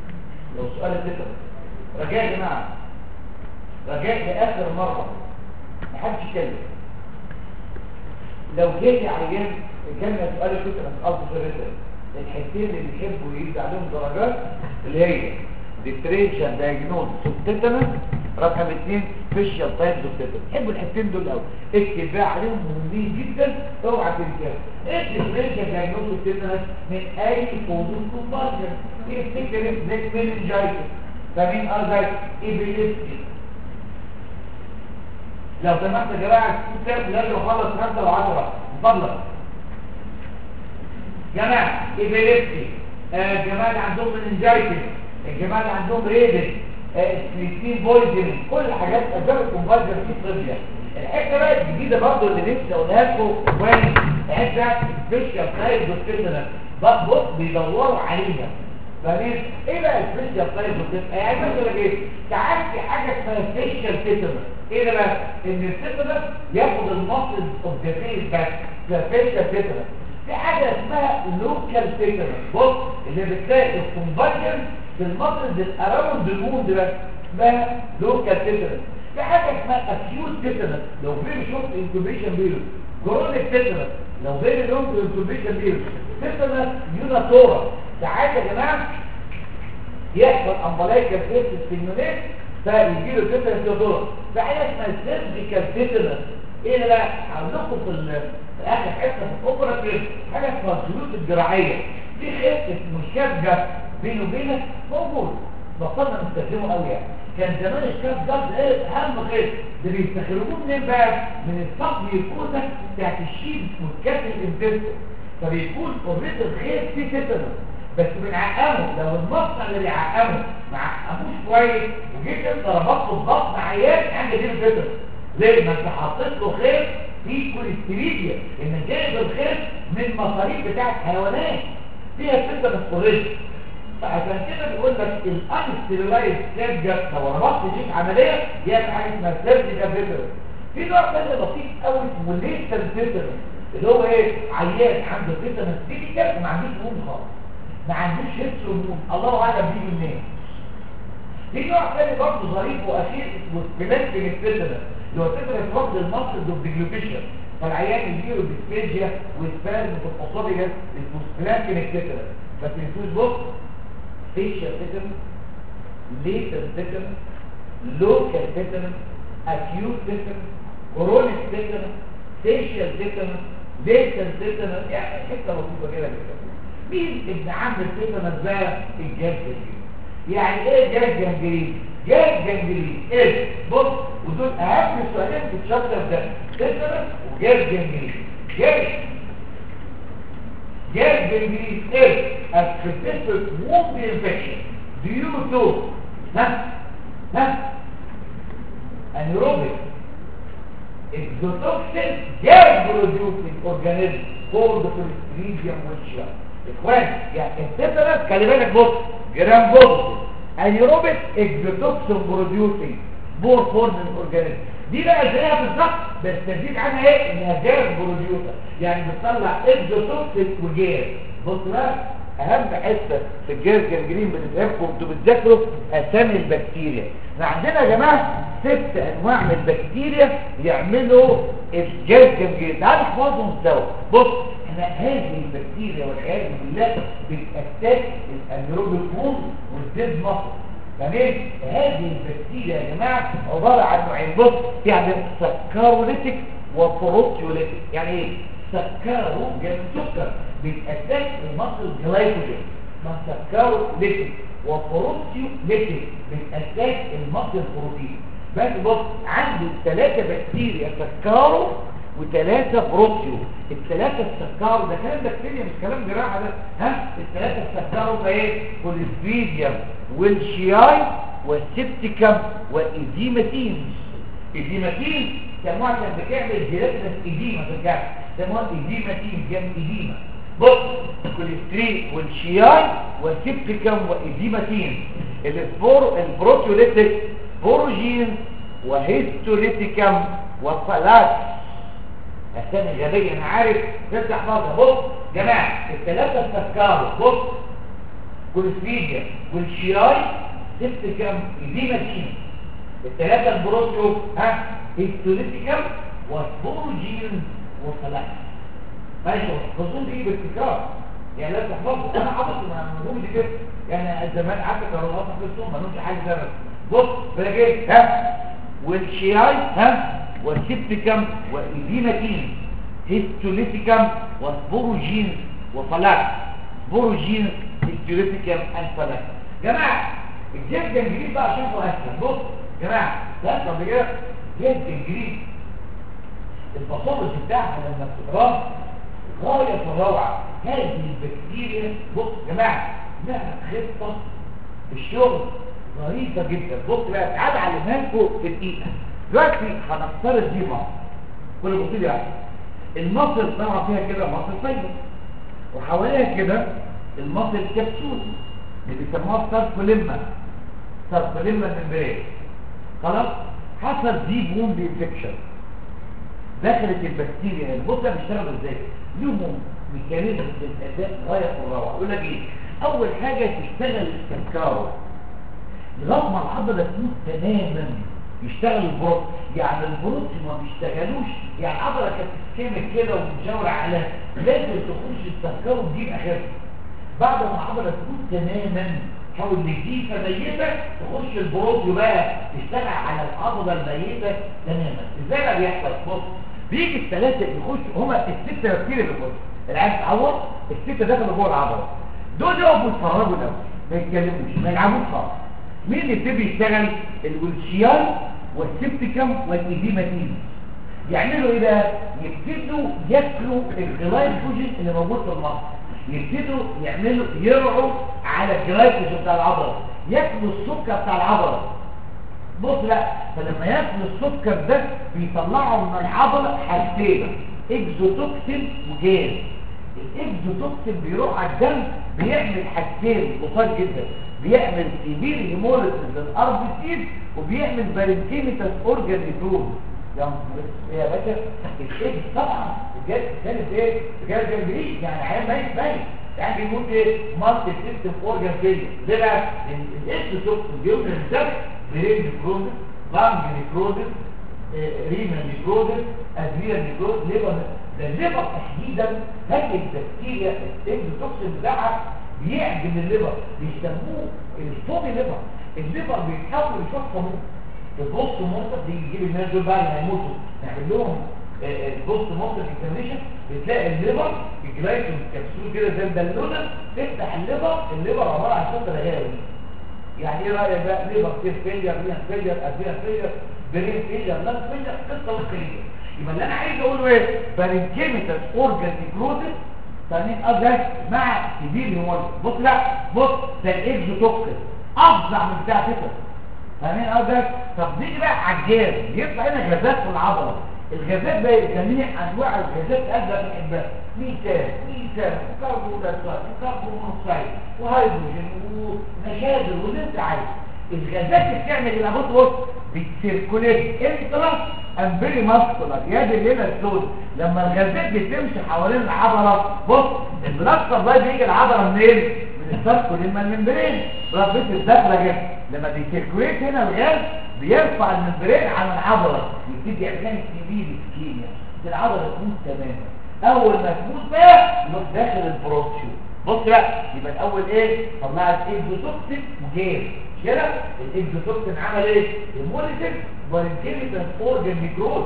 لو سؤال الفكره رجاء يا جماعه رجاء لاخر مره محدش يتكلم لو جالي عيان كان سؤال كنت اساله في الرسل الحتتين اللي بيحبوا يدي عليهم درجات اللي هي ديفرنشال دايجنوز سبتيتنس رقم اثنين سبيشال تايب سبتيتنس تحبوا الحتتين دول قوي اكتب بقى عليهم مهمين جدا اوعى تنساهم الديفرنشال دايجنوز سبتيتنس من اي فوضوس كومبارجن افتكر زي مننجايتس فمين ارجع ايبيليبسي لو سمحت يا جماعه الكتاب لازم اخلص 5 و10 اتفضل جماعه ايبيليبسي آه جماعه اللي عندهم مننجايتس الجماعه اللي عندهم ريدس سكريتين بويزن كل حاجات اسباب الكونفرجن في طبيا الحته بقى الجديده برضه اللي نفسي اقولها لكم كويس الحته سبيشال تايب دوكتينال بص بيدوروا عليها فاهمين ايه بقى السبيشال تايب دوكتينال يعني مثلا ايه ساعات في حاجه اسمها سبيشال تيتانس ايه ده بقى ان التيتانس ياخد المصل اوف ذا فيس بس سبيشال تيتانس في حاجه اسمها لوكال تيتانس بص اللي بتلاقي الكونفرجن في المصل الاراوند الموند بس اسمها لوكال تيتانس في حاجه اسمها اكيوت تيتانس لو في شفت انكوبيشن بيريود كرونيك تيتانس لو غير لونج انكوبيشن بيريود تيتانس يوناتورا ساعات يا جماعه يحصل امبلايكال فيس ستيموليت فيجي له تيتانس يوناتورا في حاجه اسمها سيرجيكال تيتانس ايه ده بقى هقول لكم في في اخر حته في الاوبرا حاجه اسمها الخيوط الجراحيه في خيط مشابهه بينه وبينك موجود بطلنا نستخدمه قوي يعني كان زمان الشاب ده ايه اهم خير ده بيستخدموه منين بقى من الصقر الكوسه بتاعت الشيب والكاس الانتستين فبيكون اوريدي الخير فيه تيتانوس بس بنعقمه لو المصنع اللي بيعقمه ما عقموش كويس وجيت انت ربطته ببطن عيان عند دي تيتانوس ليه ما انت حطيت له خير فيه كوليستيريديا ان جايب الخير من مصاريف بتاعت حيوانات فيها تيتانوس اوريدي فعشان كده بيقول لك الانستيرولايز سيرجر لو ربطت دي عمليه يعمل حاجه اسمها سيرجيكال فيتر في نوع ثاني لطيف قوي اسمه ليتر فيتر اللي هو ايه عيان عنده فيتامين سي كده ما عندوش نوم خالص ما عندوش هيبس هرمون الله اعلم بيجي منين في نوع ثاني برضه ظريف واخير اسمه سبلانكين فيتامين اللي هو فيتامين فقد المصل دوبليكيوشن فالعيان يجيله ديسبيجيا وسبازم في الاسوفيجاس اسمه سبلانكين فيتامين ما تنسوش بص facial tetanus, latent tetanus, local tetanus, acute tetanus, chronic tetanus, facial tetanus, latent tetanus يعني حته لطيفه كده كده مين ابن عم التيتانس بقى الجاز جنجرين يعني ايه جاز جنجرين جاز جنجرين ايه بص ودول اهم سؤالين في الشابتر ده تيتانس وجاز جنجرين جاز جاز جنجرين ايه a specific wound infection due to ها ها anaerobic exotoxin gas producing organism called Clostridium witchia اخوان يعني التترس خلي بالك بص جرام بوزيتيف anaerobic exotoxin producing بور فورم اورجانيزم دي بقى زيها بالظبط بس تزيد عنها ايه انها جاز بروديوسر يعني بتطلع اكزوتوكسين وجاز بص بقى اهم حته في الجهاز الجنجرين بتتعبكم انتوا بتذاكروا اسامي البكتيريا احنا عندنا يا جماعه ست انواع من البكتيريا يعملوا الجهاز الجنجرين تعالوا نحفظهم سوا بص احنا هذه البكتيريا والعياذ بالله بتاتاك الانيروبيك مول والديد مصر تمام هذه البكتيريا يا جماعه عباره عن نوعين بص في عندنا سكاروليتيك وبروتيوليتيك يعني ايه سكارو جاي من سكر بيتأتاك المصل جلايكوجين ما سكروا ليتك وبروتيو ليتك بيتأتاك المصل البروتين بس بص عندي ثلاثة بكتيريا سكروا وثلاثة بروتيو الثلاثة السكروا ده كلام بكتيريا مش كلام جراحة ده ها الثلاثة السكروا ايه كوليستريديوم والشياي والسبتيكم وايديماتين ايديماتين سموها عشان بتعمل جيلاتينس ايديما في الجسم سموها ايديماتين جنب ايديما بص الكوليسترين والشياي والسبتيكم وايديماتين السبور البروتيوليتيك بوروجين وهيستوليتيكم وفلاكس اسامي غبيه انا عارف بس احفظها بص جماعه الثلاثه استذكاروا بص كوليستريديا والشياي سبتيكم ايديماتين الثلاثه البروتيو ها هيستوليتيكم وسبوروجين وفلاكس ماشي خصوصا دي بالتكرار يعني لا تحفظه انا حافظ مفهوم دي كده يعني زمان قعدت كرارات حفظتهم ما لهمش حاجه زي بص بلاقي ها والشياي ها والسبتيكم والإديمتين هيستوليتيكم وسبوروجين وفلاك سبوروجين هيستوليتيكم and فلاك جماعة الجلد الجديد بقى عشان اسهل بص جماعة لا طب كده جلد الجديد الباثولوجي بتاعها لما بتقراه غاية في الروعة هذه البكتيريا بص جماعة لها خطة في الشغل ظريفة جدا بص بقى تعالى علمها لكم في دقيقة دلوقتي هنفترض دي مصر كل بص لي واحد المصر طبعا فيها كده مصر فايدة وحواليها كده المصر كبسول اللي بيسموها ساركوليما ساركوليما الممبرين خلاص حصل دي بوند انفكشن دخلت البكتيريا البص ده بيشتغل ازاي لهم ميكانيزم في الاداء غايه في الروعه يقول لك ايه اول حاجه تشتغل السكاو لغايه ما العضله تموت تماما يشتغل البروت يعني البروت ما بيشتغلوش يعني العضله كانت سكيمك كده ومتجاوره على لازم تخش السكاو وتجيب اخرها بعد ما العضله تموت تماما حاول نجيفه ميته تخش البروت بقى تشتغل على العضله الميته تماما ازاي بقى بيحصل بص بيجي الثلاثه يخشوا هما السته كتير اللي بيخشوا العيال تعور السته دخلوا جوه العضله دول يقفوا يتفرجوا الاول ما يتكلموش ما يلعبوش خالص مين اللي يبتدي يشتغل الولشيال والسبتيكم والايديماتين يعملوا ايه بقى يبتدوا ياكلوا الجلايكوجين اللي موجود في المصل يبتدوا يعملوا يرعوا على الجلايكوجين بتاع العضله ياكلوا السكر بتاع العضله بص لا فلما ياكلوا السكر ده بيطلعوا من العضله حاجتين اكزوتوكسين وجاز الاكزوتوكسين بيروح على الدم بيعمل حاجتين بسيط جدا بيعمل سيفير هيموليسيس للار بي سيز وبيعمل بارنكيميتال اورجان نيكروز يا يا باشا الشيء طبعا الجهاز كانت ايه الجهاز كان بعيد يعني عيان ميت ميت يعني بيقول ايه مالتي سيستم اورجان فيلير ليه بقى الاكزوتوكسين بيوصل الدم برين نيكروزس لانج نيكروزس رينال نيكروزس ادريال نيكروزس ليفر ده الليفر تحديدا هذه البكتيريا الاكزوتوكسين بتاعها بيعجن الليفر بيسموه الفوبي ليفر الليفر بيتحول لشخص البوست مورتم دي يجيب الناس دول بقى اللي هيموتوا نعمل لهم البوست مورتم اكزامينشن بتلاقي الليفر الجلايكوجين كبسول كده زي البالونه تفتح الليفر الليفر عباره عن شطه غاوي يعني ايه رايك بقى ليفر كير فيلير ريان فيلير ادريان فيلير برين فيلير لان فيلير قصه وخليه يبقى اللي انا عايز اقوله ايه بارنكيميتال اورجان نيكروزس فاهمين قصدي مع سيفير هيموليز بص لا بص ده الاكزوتوكسين افظع من بتاع كده فاهمين قصدي طب نيجي بقى على الجاز يطلع هنا غازات في العضله الغازات بقى جميع انواع الغازات قادره بنحبها ميثان ميثان وكربونات وكربونوكسيد وهيدروجين ونشادر واللي انت عايزه الغازات اللي بتعمل ايه بص بص بتسيركوليت انترا امبري ماسكولار يا دي الليله السود لما الغازات بتمشي حوالين العضله بص البلاد سبلاي بيجي العضله منين من الساركولين من الممبرين بلاد الداخله جدا لما بيسيركوليت هنا الغاز بيرفع الممبرين عن العضله يبتدي يعمل لها سيفير اسكيميا العضله تموت تماما اول ما تموت بقى يروح داخل البروتيو بص بقى يبقى الاول ايه طلعت اكزوتوكسين وجاز كده الاكزوتوكسين عمل ايه الموليتيك بارنكيميتال اورجان نيكروز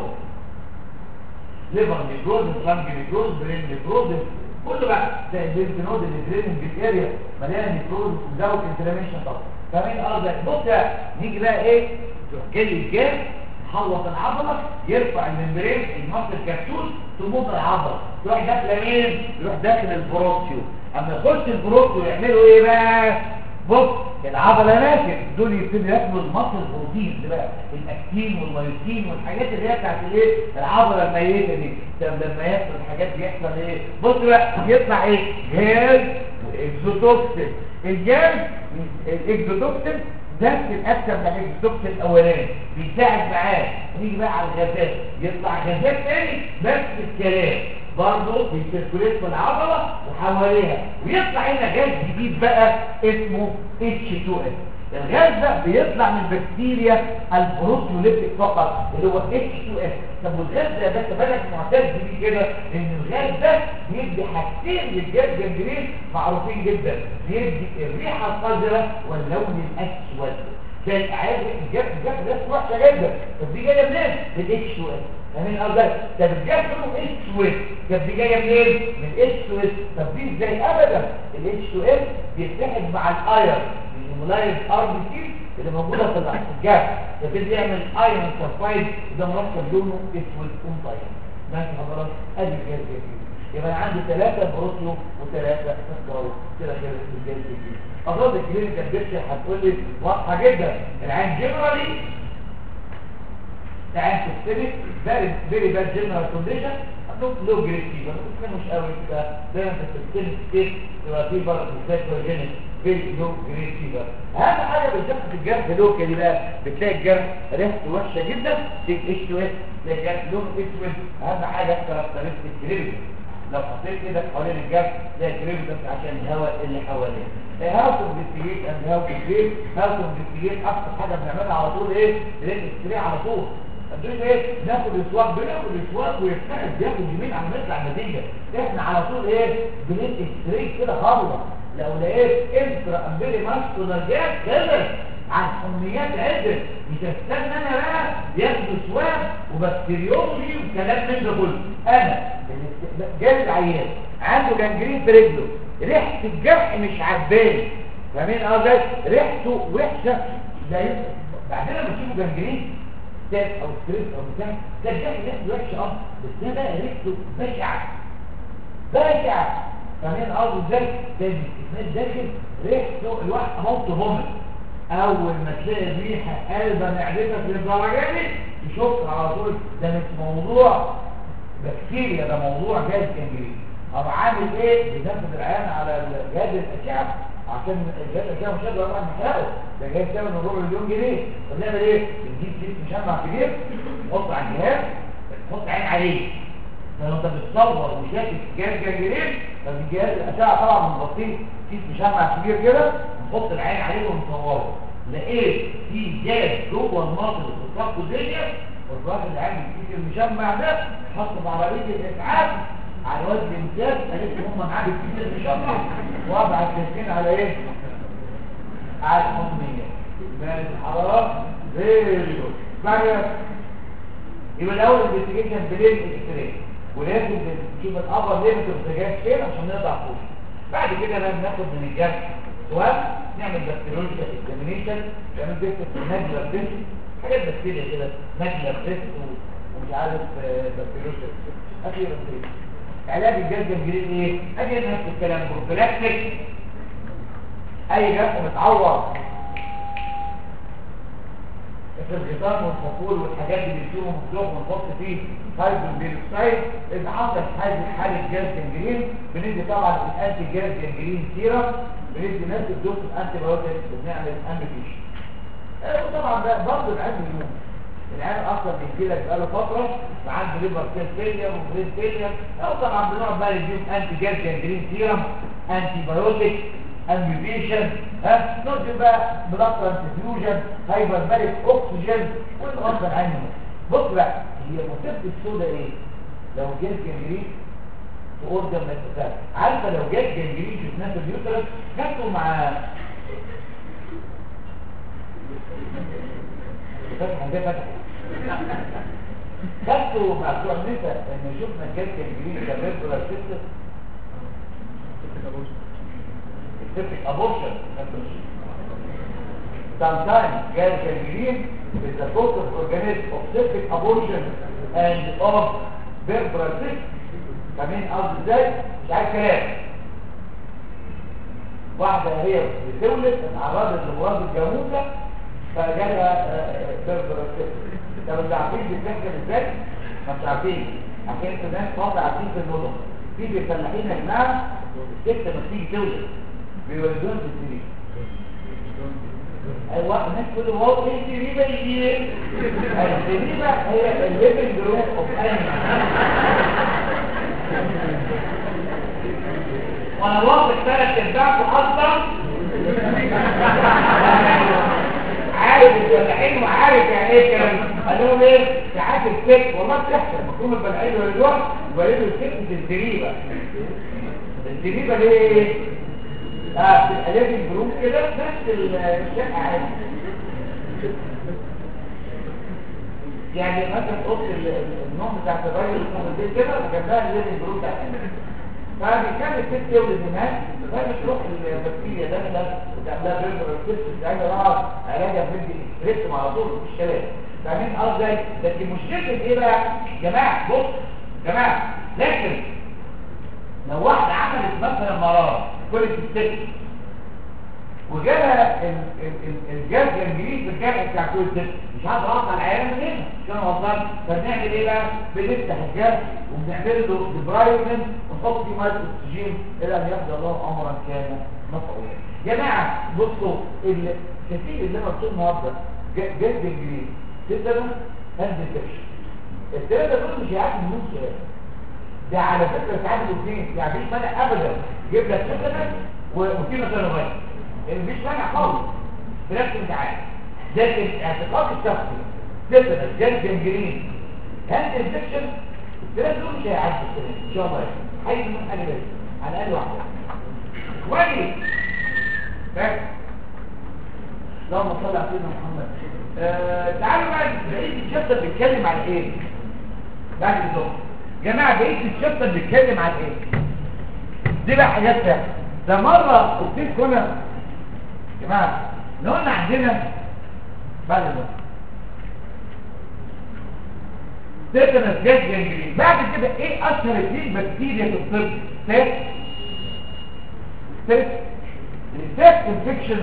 ليفر نيكروز لانج نيكروز برين نيكروز كله بقى زي البنتينود اللي دريننج بالاريا مليانه نيكروز وزود انفلاميشن طبعا فاهمين قصدك بص بقى نيجي بقى ايه تروح جاي الجاز حوط العضله يرفع الممبرين المصل الكبسول تموت العضله تروح داخله مين يروح داخل البروتيو اما يخش البروتيو يعملوا ايه بقى بص العضله ناشف دول يبتدوا ياكلوا المصل البروتين اللي بقى الاكتين والمايوسين والحاجات اللي هي بتاعت الايه العضله الميته دي طب لما ياكلوا الحاجات دي يحصل ايه بص بقى يطلع ايه جاز واكزوتوكسين الجاز الاكزوتوكسين ده الاكثر من الاكزوتوكسين الاولاني بيساعد معاه نيجي بقى على الغازات يطلع غازات تاني نفس الكلام برضه بيسيركوليت في العضله وحواليها ويطلع هنا غاز جديد بقى اسمه H2S الغاز ده بيطلع من بكتيريا البروتيوليتيك فقط اللي هو H2S طب والغاز ده ده بالك معتز بيه كده ان الغاز ده بيدي حاجتين للجاز جنجرين معروفين جدا بيدي الريحه القذره واللون الاسود كان عايز الجاز الجاز ده وحشه جدا طب دي جايه منين؟ من H2S فاهمين قصدي طب الجاز له H2S طب دي جايه منين؟ من H2S طب دي ازاي ابدا ال H2S بيتحد مع الايرون الملايز ار بي سي اللي موجوده في الجاز فبيبتدي يعمل ايرون سلفايد ده مركب لونه اسود قوم طيب ماشي حضرتك ادي الجاز جديد يبقى انا عندي ثلاثه بروتيو وثلاثه سكرو كده كده في الجاز جديد اظن الكلينيكال بيكتشر هتقول لي واضحه جدا العين جنرالي العين سيستميك فيري فيري باد جنرال كونديشن لو لو جريد فيبر مش قوي كده دايما في السيستميك ستيت تبقى فيبر بالذات فيرجينيك في لو جريد فيبر اهم حاجه بالذات في الجرح لوكالي بقى بتلاقي الجرح ريحته وحشه جدا في اتش 2 اس تلاقي الجرح لون اسود اهم حاجه كاركترستيك جريفيتي لو حطيت ايدك حوالين الجرح تلاقي جريفيتي عشان الهواء اللي حواليه هاو تو انفستيجيت اند هاو تو تريت هاو تو انفستيجيت اكتر حاجه بنعملها على طول ايه بنعمل اكستري على طول الدنيا ايه ناخد الاسواق بناخد الاسواق ويفتحد بياخد يمين على نطلع النتيجه احنا على طول ايه بنت اكستري كده خالص لو لقيت انترا امبيري ماسكولار جاب كده عن حميات عدة مش هستنى انا بقى ياخدوا سواب وبكتيريولوجي وكلام من ده كله انا جاي العيان عنده جنجرين في رجله ريحه الجرح مش عجباني فاهمين قصدي ريحته وحشه ده بعدين لما تشوفوا جنجرين ستاف او ستريس او بتاع ده الجرح ريحته وحشه اه بس ده بقى ريحته بشعه بشعه فاهمين قصدي ازاي ده الاستثناء داخل ريحته الواحد موت فومت اول ما تلاقي الريحه قلبه معدتك للدرجه دي تشوف على طول ده مش موضوع بكتيريا ده موضوع جهاز جنجرين طب عامل ايه بناخد العيان على جهاز الاشعه عشان جهاز الاشعه مش هيقدر يعمل محرقه ده جهاز ثمن ربع مليون جنيه فبنعمل ايه بنجيب كيس مشمع كبير نحط على الجهاز نحط عين عليه لو انت بتصور وشايف جهاز جنجرين فالجهاز الاشعه طبعا بنغطيه كيس مشمع كبير كده نحط العين عليه ونصوره لقيت في جاز جوه المصل في الصف الدنيا والراجل اللي عامل الكيس المشمع ده حط في عربيه الاسعاف على وزن امتياز قالت هم معاه الكيس المشمع وابعت الاثنين على ايه؟ على الحمية بارد الحرارات فيري جود بعد يبقى الاول انفستيجيشن بلين اكستري ولازم نشوف الابر ليميت اوف ذا جاز فين عشان نقطع فوق بعد كده لازم ناخد من الجاز سواء نعمل بكتيريولوجيا اكزامينيشن نعمل بيست ماجلر تيست حاجات بكتيريا كده ماجلر تيست ومش عارف بكتيريولوجيا اخيرا كده علاج الجلد الجديد ايه؟ اجي نفس الكلام بروفيلاكتيك اي جرح متعور في الغطاء والفصول والحاجات اللي بيشيلوا مفتوح ونحط فيه هايدروجين بيروكسيد اذا حصل حاله حاله جاز جنجرين بندي طبعا الانتي جاز جنجرين سيرم بندي نفس الدوز الانتي بايوتيك وبنعمل امبيكيشن وطبعا ده برضه العيان اليوم العيان اصلا بيجي لك بقاله فتره وعنده ليفر سيل فيلير وبرين فيلير او طبعا بنقعد بقى نديهم انتي جاز جنجرين سيرم انتي بايوتيك امبيوتيشن ها نقدر بقى بلاد ترانسفيوجن هايبر باريك اوكسجين كل غصب عنه بص بقى هي مصيبه السوداء ايه لو جات جنجرين في اوردر ما تتفاعل عارفه لو جات جنجرين شفناها في اليوترس خدته مع فتح ده فتح خدته مع بتوع النساء ان شفنا جات جنجرين في الريجولار سيستم septic abortion sometimes gas gangrene is the cause of organism of septic abortion and of verbal cyst كمان قصد ازاي مش عايز كلام واحدة هي بتولد اتعرضت لمرض الجاموسة فجالها verbal cyst طب انتوا عارفين بتذكر ازاي؟ ما انتوا عارفين عشان انتوا ناس فاضي عارفين في المدن في فلاحين يا جماعه الست لما تيجي تولد بيولدون في السرير ايوه الناس كل هو ايه السريبه دي السريبه هي الليفنج روم اوف وانا واخد ثلاث ارباع في اصلا عارف الفلاحين وعارف يعني ايه الكلام قال لهم ايه ساعات الست والله بتحصل مفهوم الفلاحين والدول ويقولوا الست الزريبه الزريبه ليه اه بتبقى لازم جروب كده نفس الشقه عادي يعني مثلا اوضه النوم بتاعت الراجل اللي في البيت كده جنبها الليفنج جروب بتاعت فبيكمل الست يولد هناك فبتروح البكتيريا داخله وتعملها بيرجر الست بتاعتها بقى علاجها بدي ريتم على طول مفيش كلام فاهمين قصدي لكن مشكله ايه بقى يا جماعه بص يا جماعه لكن لو واحده عملت مثلا مراره كل الست وجالها الجهاز الانجليزي في الجامع بتاع كل الست مش عارف اقطع العيان من هنا مش انا غلطان فبنعمل ايه بقى بنفتح الجهاز وبنعمل له ديبرايفمنت ونحط فيه ميه اكسجين الى ان يقضي الله امرا كان مفعولا يا جماعه بصوا الكثير اللي انا قلته النهارده جهاز انجليزي تقدر هاند انفكشن الثلاثه دول مش هيعدوا من نص سؤال ده على فكره ساعات الاثنين يعني مفيش مانع ابدا يجيب لك تقدر وفي مثلا غير مفيش مانع خالص بنفس الامتحان لكن اعتقاد الشخصي تقدر جهاز جنجرين هاند انفكشن الثلاثه دول مش هيعدوا السنه ان شاء الله حي من حاجه بس على الاقل واحده اخواني فاهم اللهم صل على سيدنا محمد آه تعالوا بقى بقيه الشابتر بيتكلم عن ايه بعد الظهر جماعه بقيه الشابتر بيتكلم عن ايه دي بقى حاجات تانية ده مره قلت لكم انا يا جماعه لو قلنا عندنا بعد الظهر تيتانس جاز جنجرين بعد كده ايه اشهر اثنين بكتيريا في الطب تيت تيت التيت انفكشن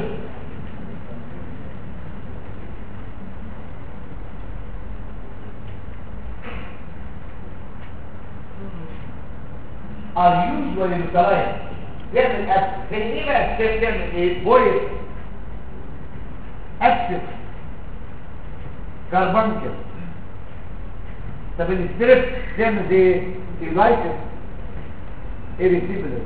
are usually localized تعمل أكسس زي ايه بقى الستيب تعمل ايه بويس أكسس كاربانكل طب الستريب تعمل ايه ايلايتس ايريسيبلر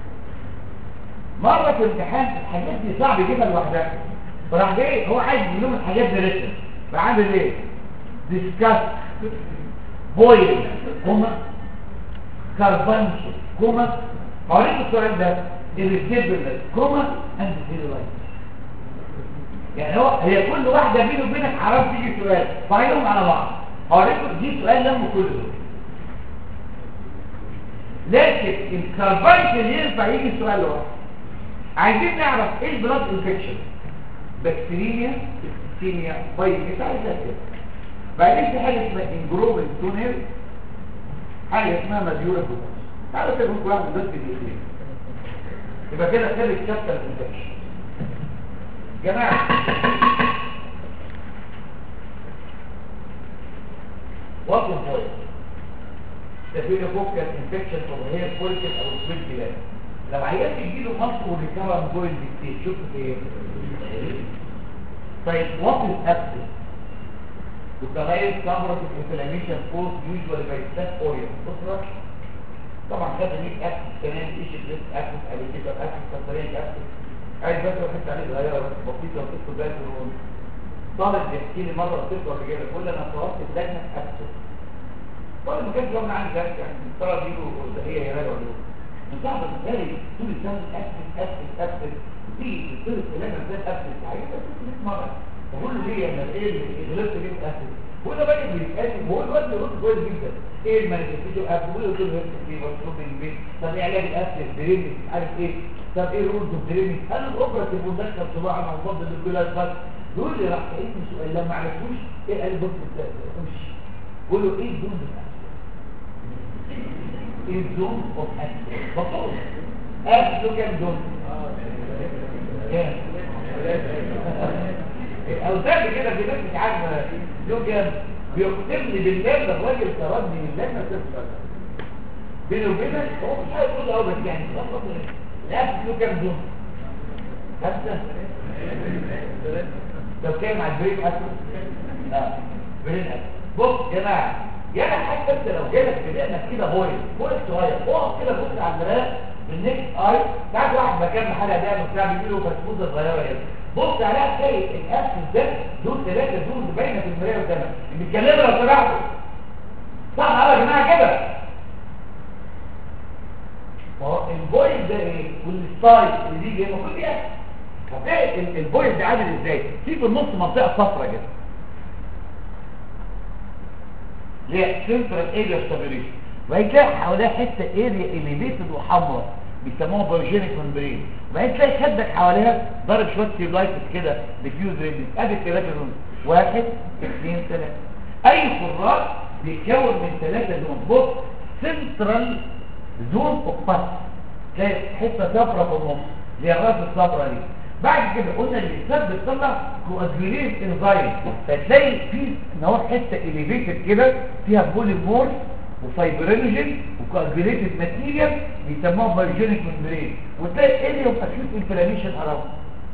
مرة في امتحان الحاجات دي صعب يجيبها لوحدها فراح جاي هو عايز يجيب الحاجات دي ريتم فعامل ايه ديسكاس بويل هما كاربانكل كوما هوريك السؤال ده الريسيبل كوما اند سيلولايت يعني هو هي كل واحده بيني وبينك حرام تيجي سؤال فايلهم على بعض هوريكم دي سؤال لم كل دول لكن الكاربانكل ينفع يجي سؤال لوحده عايزين نعرف ايه البلاد انفكشن بكتيريا سيميا فايروس عايزها كده بعدين في حاجه اسمها انجرومنت تونر حاجه اسمها مديوره كوباس تعالوا كده ممكن واحد بس دقيقتين يبقى كده ثالث شابتر الانفكشن جماعه وات از بوينت ستافيلوكوكال انفكشن اوف هير فوليكل او سويت جلاند لو عيان يجيله مصر وريكارن بوينت كتير شفت ايه طيب وات از ابسس وتغير ثمرة الانفلاميشن فورس يوجوالي باي ستات اوريوم بص طبعا خدنا 100 اكسس كمان ايش البيت اكسس ابيتيكا اكسس كسرين اكسس عايز بس احط عليه صغيره بسيطه وتدخل بقى الهرمون طالب بيحكي لي مره طفل قبل كده بيقول لي انا صورت اللجنه اكسس طالب ما كانش يوم عندي درس يعني طلب يجوا هي يراجعوا دول صعب بالتالي طول السنه اكسس اكسس اكسس تيجي تصير في لجنه زي اكسس عايز بس 100 مره بقول له ليه انا ايه اللي غلطت ليه اكسس هو ده بقى بيتقاسم هو الواد بيرد كويس جدا ايه المانيفستيشن اب بيقول له له في مشروب البيت طب ايه علاج الاسل درينج عارف ايه طب ايه رولز اوف درينج هل الاوبراتيف مدخل صباع مع مفضل للبلاس بس يقول لي راح سالني سؤال لما ما عرفتوش ايه قال بص مش بقول له ايه الزون بتاعك ايه الزون اوف اكسل بطل اكسل كام زون كام او ده كده في ناس مش عارفه يوجد بيقسمني بالله ده الراجل طردني من اللجنه تفضل بيني وبينك هو مش عايز يقول قوي بس يعني خلاص لا له كام زون خمسه طب كام على البريك اصلا اه بريك بص يا جماعه يا حتى انت لو جالك في دقنك كده بويل بويل صغير اقف كده بص على المرايه بالنكست اي ساعات واحد مكان محل اداء وبتاع بيجيله فسفوزه صغيره كده بص عليها تلاقي الاسس ده دول ثلاثه دول باينه في المرايه قدامك بيتكلموا لو سمحتوا صح يا جماعه كده ما هو البوينت ده ايه والستايل اللي بيجي المفروض يحصل هتلاقي ال- البوينت ده عامل ازاي في في النص منطقه صفراء كده اللي هي سنترال اريا ستابيليشن وبعدين تلاقي حواليها حته اريا اليفيتد وحمراء بيسموها بايوجينيك ممبرين وبعدين تلاقي خدك حواليها ضارب شويه سيلايتس كده ديفيوز ريديس ادي الثلاثه دول واحد اثنين ثلاثه اي خراج بيتكون من ثلاثه زون بص سنترال زون اوف باس تلاقي حته صفراء في النص اللي هي الراس الصفراء دي بعد كده قلنا اللي السد بتطلع كوادجوليت انزايم فتلاقي في ان هو حته اليفيتد كده فيها بوليمورف وفايبرينوجين وكوادجوليتد ماتيريال بيسموها بايوجينيك ممبرين وتلاقي اريا اوف اكيوت انفلاميشن اراوند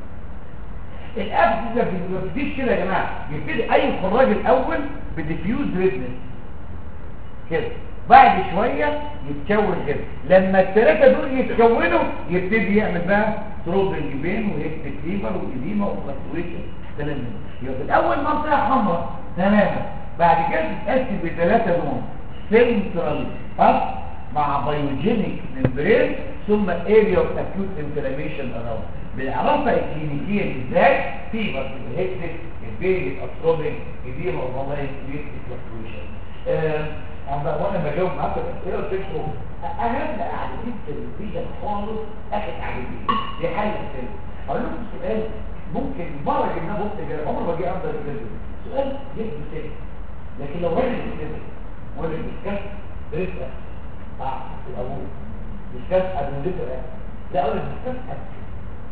الابس ده ما بيبتديش كده يا جماعه يبتدي اي خراج الاول بديفيوز ريدنس كده بعد شويه يتكون كده لما الثلاثه دول يتكونوا يبتدي يعمل بقى تروبنج بين وهيك فيبر وإديمة وفلكتويشن كلام من ده. يبقى في الاول منطقه حمراء تماما بعد كده تتقسم بثلاثه دول سنترال اب مع بايوجينيك ممبرين ثم اريا اوف اكيوت انفلاميشن اراوند بالعرفه الكلينيكيه ازاي فيبر الهيكتيك البين الاتروبيك إديمة والله فلكتويشن عم بقى وانا بجاوب معاك الاسئله قلت لكم اهم قعدتين في الفيجن خالص اخر قعدتين دي حل الاسئله اقول لكم سؤال ممكن مره جبناه بص كده عمر ما جه افضل كده سؤال جد سهل لكن لو راجل كده ولا بيسكت رزقه اه في الابوه بيسكت قبل ذكر لا اقول بيسكت اكل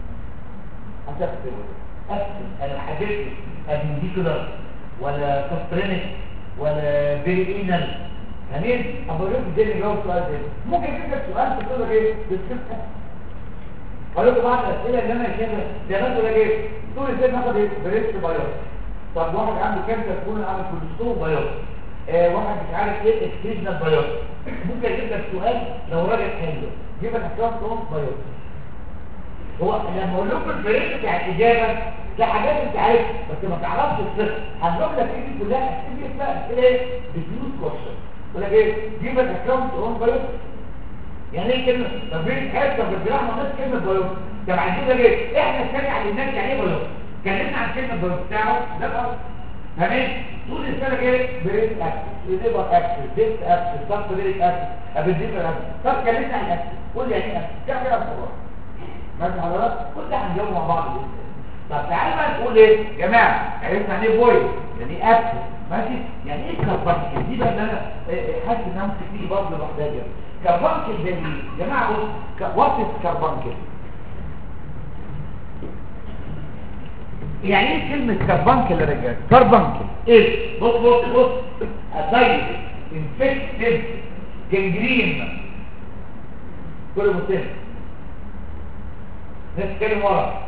هتكتب اكل انا حددت ادنديكولار ولا كاسترينيك ولا بيرينال جميل ابو يوسف ازاي نجاوب السؤال ده ممكن يجيب سؤال تقول لك ايه بالسكه قالوا لكم بعض الاسئله اللي انا كده زي ما انتوا ايه تقول ازاي ناخد ايه بريست بايوس طب واحد عنده كانسر يكون عامل كوليسترول بايوس آه واحد مش عارف ايه اكسجنال بايوس ممكن يجيب لك سؤال لو راجل حلو يجيب لك احتياط بايوس هو لما اقول لكم البريست بتاع الاجابه ده حاجات انت عارفها بس ما تعرفش الصفر هنقول لك ايه دي كلها اسئله اسمها اسئله ديفيوز كويشن يقول لك ايه جيب الاكونت اون بايوس يعني ايه كلمه طب فين حته في الجراحه ما قلتش كلمه بايوس طب عايزين نقول ايه احنا سامع للناس يعني ايه بايوس اتكلمنا عن كلمه بايوس بتاعه ده خلاص تمام طول السنه ايه بريد اكسس ليبر اكسس ديت اكسس ضغط بريد اكسس ابديتر اكسس طب اتكلمنا عن اكسس قول يعني ايه اكسس كده كده بصراحه ماشي حضرتك كل ده هنجاوب مع بعض باذن الله طب تعالى بقى نقول ايه يا جماعه عرفنا يعني ايه فويس يعني ايه اكسس ماشي يعني ايه كاربانكل دي بقى اللي انا حاسس انها ممكن تيجي برضه لوحدها كده كاربانكل ده ايه يا جماعه بص وصف كاربانكل يعني ايه كلمه كاربانكل يا رجاله كاربانكل ايه بص بص بص اسايد انفكتيف جنجرين كل مسلم نتكلم ورا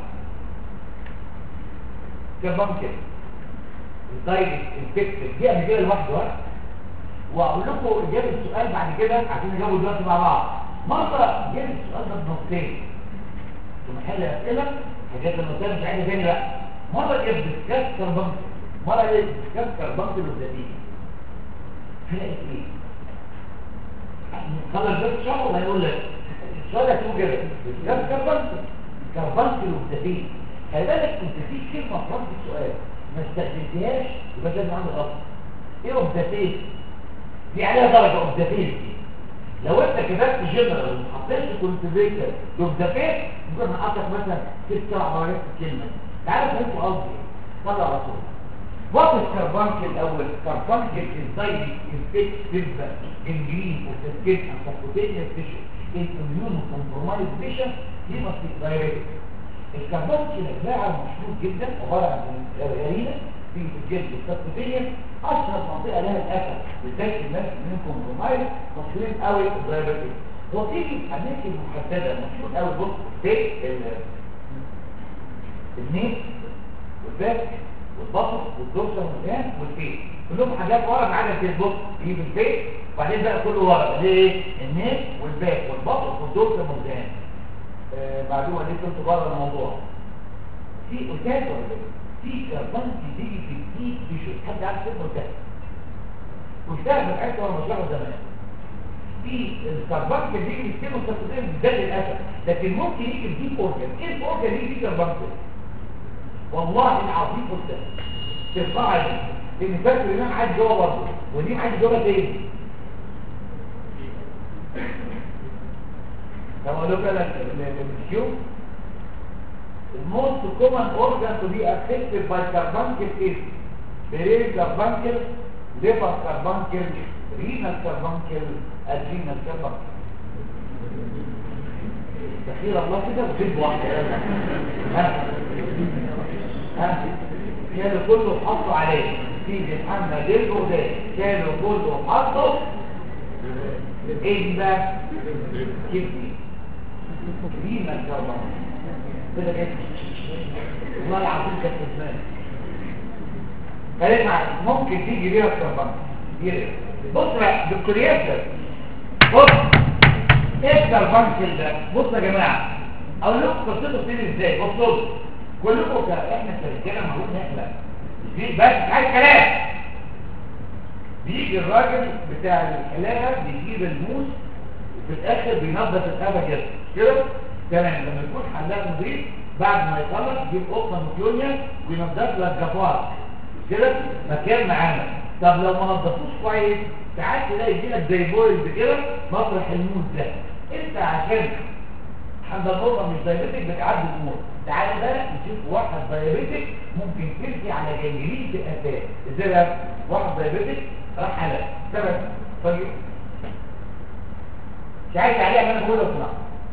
كاربانكل الدايركت انفكتد دي قبل كده لوحده واحد واقول لكم اجابه السؤال بعد كده عشان نجاوبه دلوقتي مع بعض مره جاب السؤال ده بنقطتين في محل اسئله حاجات المسائل مش عايزه تاني بقى مره جاب ديسكاس كاربانكل مره جاب ديسكاس كاربانكل والزبيب هلاقي ايه خلص بس شهر ولا هيقول لك السؤال هتقول كده ديسكاس كاربانكل كاربانكل والزبيب خلي بالك انت في كلمه في رد السؤال ما استخدمتهاش يبقى لازم عندك غلط ايه اوبداتيف دي عليها درجه اوبداتيف لو انت كتبت جنرال وما حطيتش كونتريكتور اوبداتيف ممكن نحطك مثلا ست سبع مرات في الكلمه تعالى فهمت قصدي طلع على طول وات الكربانكل الاول كربانكل ازاي انفكتيف انجرين وتسكيت عن سبوتينيوس تيشو ان اميون كومبرومايز بيشن دي مصر دايركت الكربونكل الفاعل مشهور جدا عبارة عن غرينة في الجلد السبتوتينيا أشهر منطقة لها الأثر بالذات الناس من كومبرومايز مشهورين قوي الدايابيتيك وفي أماكن محددة مشهور قوي بص في النيس والباك والبطن والدوسة والمكان والفيس كلهم حاجات ورا ما عدا الفيس بص يجيب الفيس وبعدين بقى كله ورا ليه الناس والباك والبطن والدوسة والمكان آه معلومة دي كنت بره الموضوع في أساس ولا ايه؟ في كربون بتيجي في الديب تيشو حد عارف اسمه أساس واشتغل في الحته وانا بشرحه زمان في الكربون كان بيجي في السيل والسيتوزين بالذات للاسف لكن ممكن يجي في ديب اورجن ايه الاورجن يجي فيه كربون والله العظيم قلت في القاعه دي لان فاكر الامام عايز جوه برضه ودي عايز جوه تاني طب اقول لك انا الكيو The most common organ to be affected by carbuncle is brain carbuncle, liver carbuncle, renal carbuncle, adrenal carbuncle. تخيل الله كده وجيب واحدة ها ها كانوا كله حطوا عليه تيجي محمد ديلو ده كانوا كله حطوا ايه دي بقى كبدي رينا كربان كده كده والله العظيم كانت تسمعني فلما ممكن تيجي بيها كربان بص بقى دكتور ياسر بص ايه الكربانكل ده بص يا جماعه اقول لكم قصته بتيجي ازاي بصوا كلكم ك- احنا كرجاله المفروض نحلم دي بس مش عايز كلام بيجي الراجل بتاع الحلاقه بيجيب الموس وفي الاخر بينظف القفا كده مش كده تمام لما يكون حلاق نظيف بعد ما يخلص يجيب قطنه مكيونيا وينظف لك جفار مش كده مكان معانا طب لو ما نظفوش كويس ساعات تلاقي يجيلك زي بويلز كده مطرح الموس ده انت عشان عند النقطة مش دايبيتك بتعدي الأمور تعالى بقى نشوف واحد دايبيتك ممكن تمشي على جنجرين في الأساس ازاي بقى؟ واحد دايبيتك راح على سبب فجأة مش عايز عليها ما انا بقول لك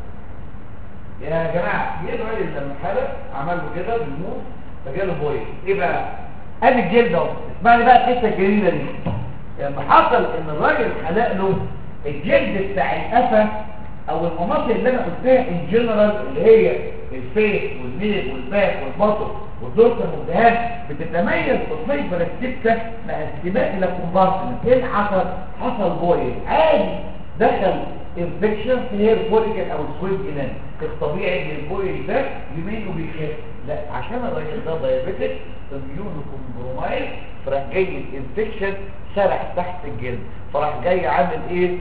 يا جماعة جه الراجل لما حلق عمل له كده بالموس فجاله بويل ايه بقى؟ ادي الجلد اهو اسمعني بقى الحته الجميله دي لما حصل ان الراجل حلق له الجلد بتاع القفا او المناطق اللي انا قلتها ان جنرال اللي هي الفيس والنيل والباك والبطن والدورسال والدهان بتتميز بالفيبر السته مع انتماء الى كومبارتمنت ايه اللي حصل؟ حصل بويل عادي دخل انفكشن في هير فوليكل او سويد جنان الطبيعي ان البويل ده يمين وبيخف لا عشان الراجل ده دايابيتك اميونو كومبرومايز فراح جاي الانفكشن سرح تحت الجلد فراح جاي عامل ايه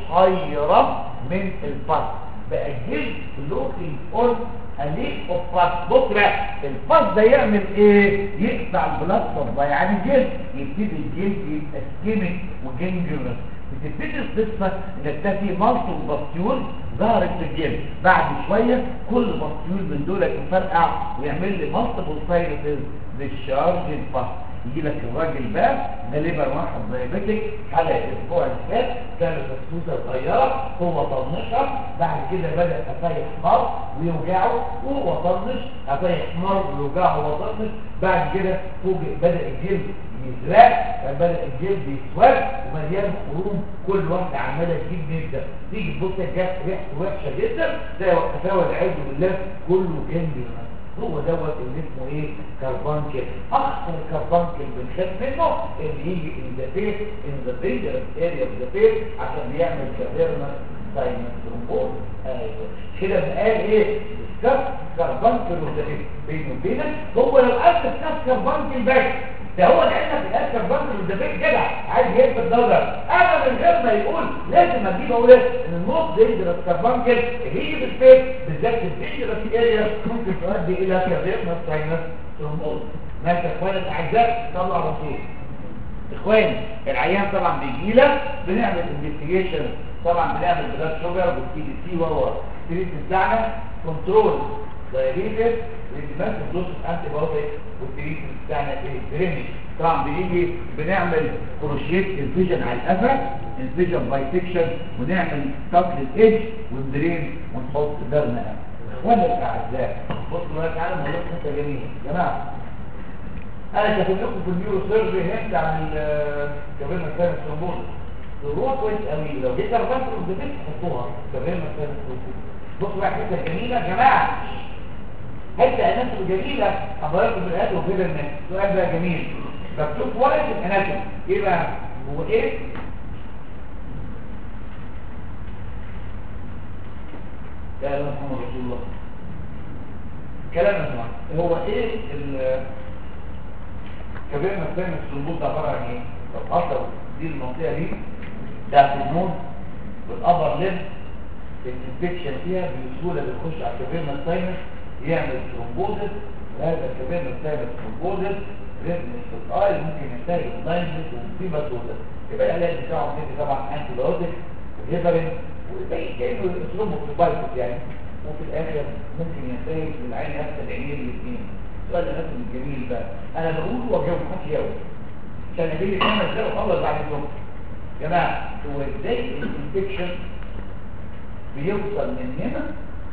بحيره من الفص بقى الجلد لوكينج اون اليك اوف فص بص بقى الفص ده يعمل ايه يقطع البلاد سبلاي يعني الجلد يبتدي الجلد يبقى سكيميك وجنجرس بتبتدي القصه ان ده في مالتو باستيول ظهرت في الجلد بعد شويه كل باستيول من دول يفرقع ويعمل لي مالتيبل ساينسز للشارج الفص يجي لك الراجل ده غالبا واحد دايابيتك حلق الاسبوع اللي فات كانت فسفوسه صغيره هو طنشها بعد كده بدا قفاه يحمر ويوجعه وهو طنش قفاه يحمر ويوجعه وهو طنش بعد كده فوجئ بدا الجلد يزرق بدا الجلد يسود ومليان خروم كل واحده عماله تجيب نبدا تيجي تبص الجسم ريحته وحشه جدا تلاقي قفاه والعياذ بالله كله كان بيغنى هو دوت اللي اسمه ايه كربانكل اخطر كربانكل بنخاف منه اللي يجي ان ذا فيس ان ذا dangerous area of the face عشان بيعمل كافيرنال ساينس ترومبوز ايوه كده قال ايه كف كربانكل وذا بينه وبينك هو لو اسس كف كربانكل بس ده هو لعلمك في الاخر كربانكل وذا فيس جدع عايز يثبت دوله انا من غير ما يقول لازم اجيب اقول ان الموت دينجرس كربانكل اللي يجي في الفيس بالذات في الدينجرس اريا ممكن تؤدي الى كافيرنال ساينس ترومبوز ماشي يا اخواني الاعزاء طلع رسول اخواني العيان طبعا بيجي لك بنعمل انفستيجيشن طبعا بنعمل بلاد شوجر والتي دي سي وهو التريتمنت بتاعنا كنترول دايابيتس ريديماس دوز انتي بايوتيك والتريتمنت بتاعنا ايه درينج طبعا بنيجي بنعمل كروشيت انفيجن على القفا انفيجن بايسكشن ونعمل تاك للايدج والدرين ونحط درنا اخوانا الاعزاء بصوا بقى تعالوا نقول لكم حته جميله يا جماعه انا كاتب لكم في النيورو سيرجري هنت عن كابيرنا كانت ترومبوز الروح كويس قوي لو جيت اربعه ترومبوزات تحطوها كابيرنا كانت ترومبوز بصوا بقى حته جميله يا جماعه حته اناتومي جميله حضراتكم من الاناتومي وكده الناس سؤال بقى جميل مكتوب ورقه الاناتومي ايه بقى هو ايه لا لا محمد رسول الله كلام يا جماعه هو ايه ال كبيرنا الثاني الصندوق ده عباره عن ايه لو حصل دي المنطقه دي بتاعت النون والابر ليب الانفكشن فيها بسهوله بيخش على الكبيرنا الثاني يعمل ترومبوزس وهذا الكبيرنا الثاني ترومبوزس ريزمس في الاي ممكن ينتهي بلايندنس ومصيبه سوداء يبقى العلاج بتاعه بندي طبعا انتي بايوتيك وهيبرين وزي كانه ثرومبوفايتس يعني وفي الاخر ممكن ينتهي بالعين نفس العينين الاثنين السؤال ده نفس الجميل بقى انا بقول واجاوب محدش يجاوب عشان اجيب خمس دقايق واخلص بعد الظهر يا جماعه هو ازاي الانفكشن بيوصل من هنا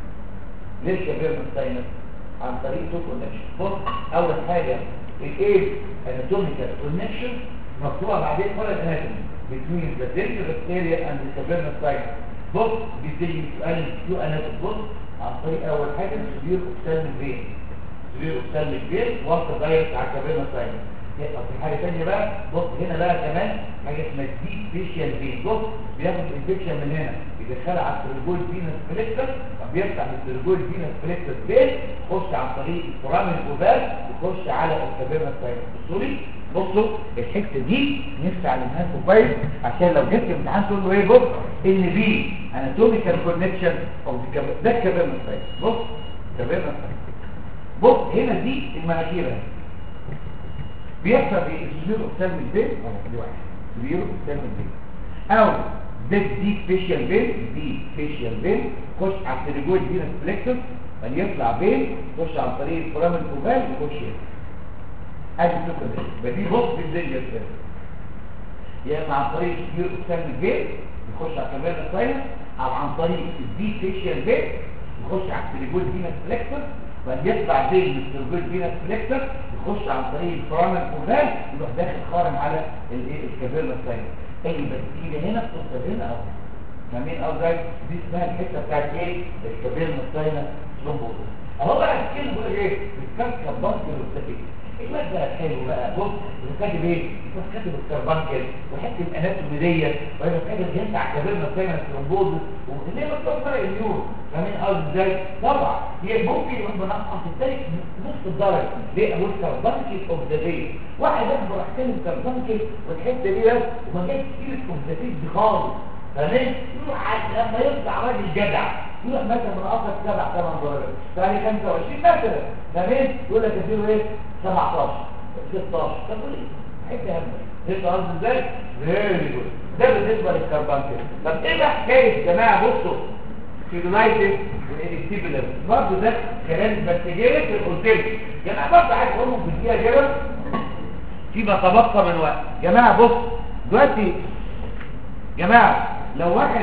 للشباب الساينس عن طريق تو كونكشن بص اول حاجه الايه اناتوميكال كونكشن مكتوبه بعدين فرق اناتومي between the dangerous area and the suburban site بص بيجي سؤال كيو اناتومي بص عن طريق اول حاجه سبير اوكسال فين سبير اوكسال فين وسط دايركت على السبيرنا سايت يبقى في حاجه ثانيه بقى بص هنا بقى كمان حاجه اسمها ديب فيشيال فين بص بياخد الانفكشن من هنا بيدخلها على الترجول فينس فليكتر بيفتح الترجول فينس فليكتر فين يخش عن طريق الفرامل الجبال يخش على السبيرنا سايت بصوا لي بصوا الحته دي نفسي اعلمها لكم كويس عشان لو جبت امتحان تقول له ايه بص ان بي اناتوميكال كونكشن او ده الكبيرنا سايت بص كبيرنا سايت بص هنا دي المناخير بيحصل ايه السبيرو اوكسال من البيت اه دي واحد سبيرو اوكسال من البيت او ده دي فيشيال بين دي فيشيال بين خش على التريجويد فينس فليكسس بعد يطلع بين يخش عن طريق الفرامل الكوبال يخش هنا ادي الفكره دي يبقى دي بص بالدنيا كده يا اما عن طريق السبيرو اوكسال من البيت يخش على كمان الساينس او عن طريق الدي فيشيال بين يخش على التريجويد فينس فليكسس بعد يطلع بين التريجويد فينس فليكسس يخش عن طريق الفرامل الكوبال يروح داخل خارم على الايه الكابيلا الساينس اي بكتيريا هنا بتوصل هنا او فاهمين او ده دي اسمها الحته بتاعت ايه الكابيلا الساينس ثرومبوزس اهو بقى الكلمه بيقول ايه الكاركا بانكر والستاتيك المادة الحلو بقى بص كاتب ايه بص كاتب الكربانكل وحته الاناتومي ديت وهي كاتب هنا على كابيلا الساينس ثرومبوزس وليه ما تقول فرق اليوم فاهمين قصدي ازاي طبعا هي ممكن يبقى بنقص التاني نص الدرجه ليه اقول كربانكل اوبزرفيشن واحد ياخد راح كلمه كربانكل والحته دي بس وما جابش كتير الكومبليتيف دي خالص فاهمين يروح لما يطلع راجل جدع يروح مثلا من اصلك سبع ثمان درجات يعني 25 مثلا فاهمين يقول لك اديله ايه 17 16 طب ليه حته هم انت قصدي ازاي فيري جود ده بالنسبه للكربانكل طب ايه بقى حكايه يا جماعه بصوا سيدولايتس والانكتيبلر برضه ده كلام بس جيت قلت لك يا جماعه برضه عايز اقولهم في الدقيقه كده فيما تبقى من وقت جماعه بص دلوقتي جماعه لو واحد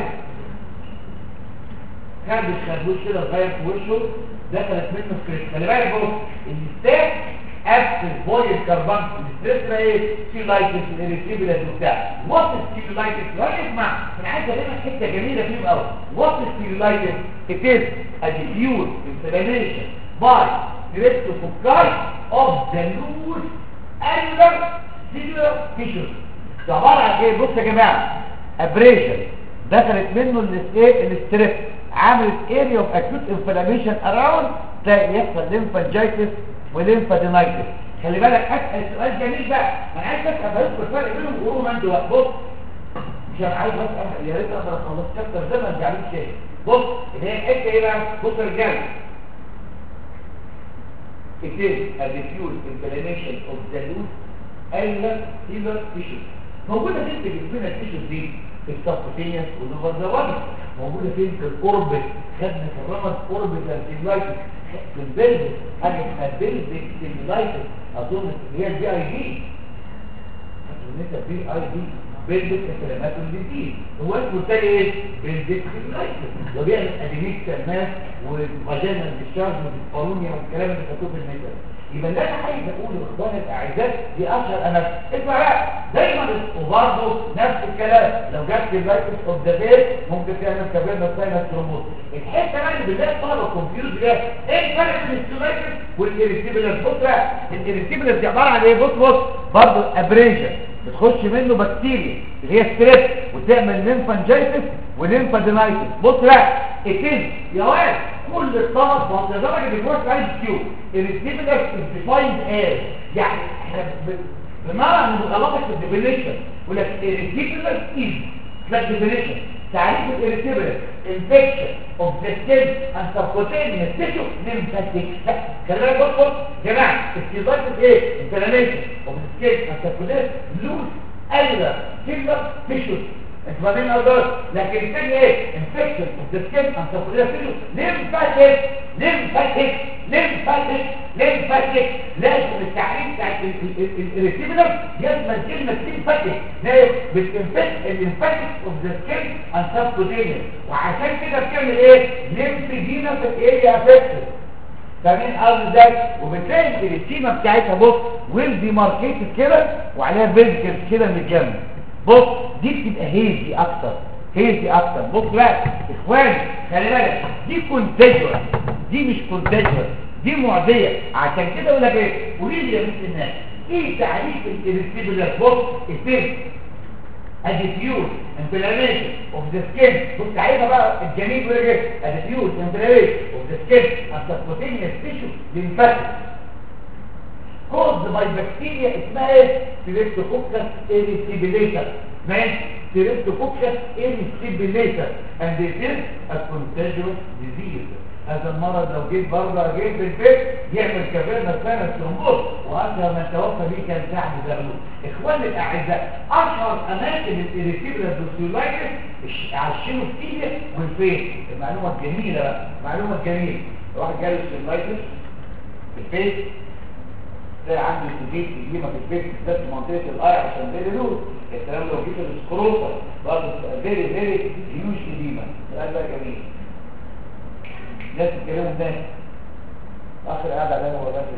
كان بالخربوش كده صغير في وشه دخلت منه ستريس خلي بالك بص الستاك ابسل بوي الكربون الستريس ده ايه سيلايتس الاريتيبلس وبتاع وات السيلايتس اسمع انا عايز اقول حته جميله فيهم قوي وات السيلايتس it is a diffuse inflammation by streptococci of the loose annular cellular tissue ده عباره عن ايه بص يا جماعه ابريشن دخلت منه الايه الستريس عملت اريا اوف اكيوت انفلاميشن اراوند تلاقي يحصل ليمفانجيتس وليمفادينايتس خلي بالك اسال سؤال جميل بقى انا عايز افهم بس الفرق بينهم وقولوا انت بص مش انا عايز اسال يا ريت اقدر اخلص شابتر ده ما ارجعليش شيء بص اللي هي الحته ايه بقى بص يا رجاله It is a diffuse inflammation of the loose alveolar cellular tissue موجودة فين في جسمنا التيشوز دي في السبكوتينيوس والنوفرزواني موجودة فين في الأوربت خدنا في الرمز أوربت سيمولايتس في البلد حاجة اسمها بلد سيمولايتس أظن اللي هي البي اي دي أظن بي اي دي بلد انفلامات الديزيز هو اسمه التاني ايه؟ بلد سيمولايتس وبيعمل اديميك سلمات وفاجينال ديشارج وديسبارونيا والكلام اللي كاتوه في المثل يبقى اللي انا عايز اقوله اخواني الاعزاء دي اشهر انا اسمع بقى دايما وبرضه نفس الكلام لو جبت اللايكس اوف ذا فيس ممكن تعمل كابيرنا ساينس ترومبوز الحته بقى اللي بنلاقي الطلبه كونفيوز بيها ايه الفرق بين السولايكس والاريتيبلس بص بقى الاريتيبلس دي عباره عن ايه بص بص برضه ابريجن بتخش منه بكتيريا اللي هي ستريس وتعمل ليمفانجيتس وليمفادينايتس بص بقى اتز يا واد كل الطلب وانت درجه الكورس عايز كيو الريسيبلر ديفايند از يعني احنا ب- بنرى ان بغلطك في الديفينيشن يقول لك الريسيبلر از ده الديفينيشن تعريف الاريتيبلر انفكشن اوف ذا سكين اند سبكوتينيوس تيشو ليمفاتيك خلي بالك بص بص يا جماعه السيبايتس ايه انفلاميشن اوف ذا سكين اند سبكوتينيوس لوز ايلر سيلر تيشوز انت فاهمين قصدي لكن الثاني ايه انفكشن اوف ذا سكين اند سبكوتينيوس تيشو ليمفاتيك ليمفاتيك ليمفاتيك ليمفاتيك لازم التعريف بتاع الريسيبلر يشمل كلمه ليمفاتيك ليه بتنفكت الليمفاتيك اوف ذا سكين اند سبكوتينيوس وعشان كده بتعمل ايه ليمفيدينا في الايه افكتد فاهمين قصدي ازاي وبتلاقي الريتينا بتاعتها بص ويل دي ماركيتد كده وعليها فيزيكال كده من الجنب بص دي بتبقى هيزي اكتر هيزي اكتر بص بقى اخواني خلي بالك دي كونتاجوس دي مش كونتاجوس دي معديه عشان كده اقول لك ايه قولي لي يا بنت الناس ايه تعريف الريسيبلر بص الفيلم adifuse inflammation of the skin بص عايزها بقى الجميل بيقول ايه adifuse inflammation of the skin and subcutaneous tissue lymphatic caused by bacteria اسمها ايه Streptococcus erysipelators اسمها ايه Streptococcus erysipelators and it is a contagious disease هذا المرض لو جيت بره جيت بالبيت يعمل كافيرنا سنة ترومبوز واشهر من توفى به كان سعد زغلول اخواني الاعزاء اشهر اماكن الاريتيبلر دوسيولايتس على الشيموستيليا والفيس المعلومه الجميله بقى المعلومه الجميله واحد جاله سيولايتس في الفيس تلاقي عنده سجيت قديمه في الفيس بالذات في منطقه الاي عشان فيري لود الكلام لو جيت السكروتا برضه فيري فيري هيوج قديمه السؤال بقى جميل ناس الكلام ده اخر قاعد على هو بس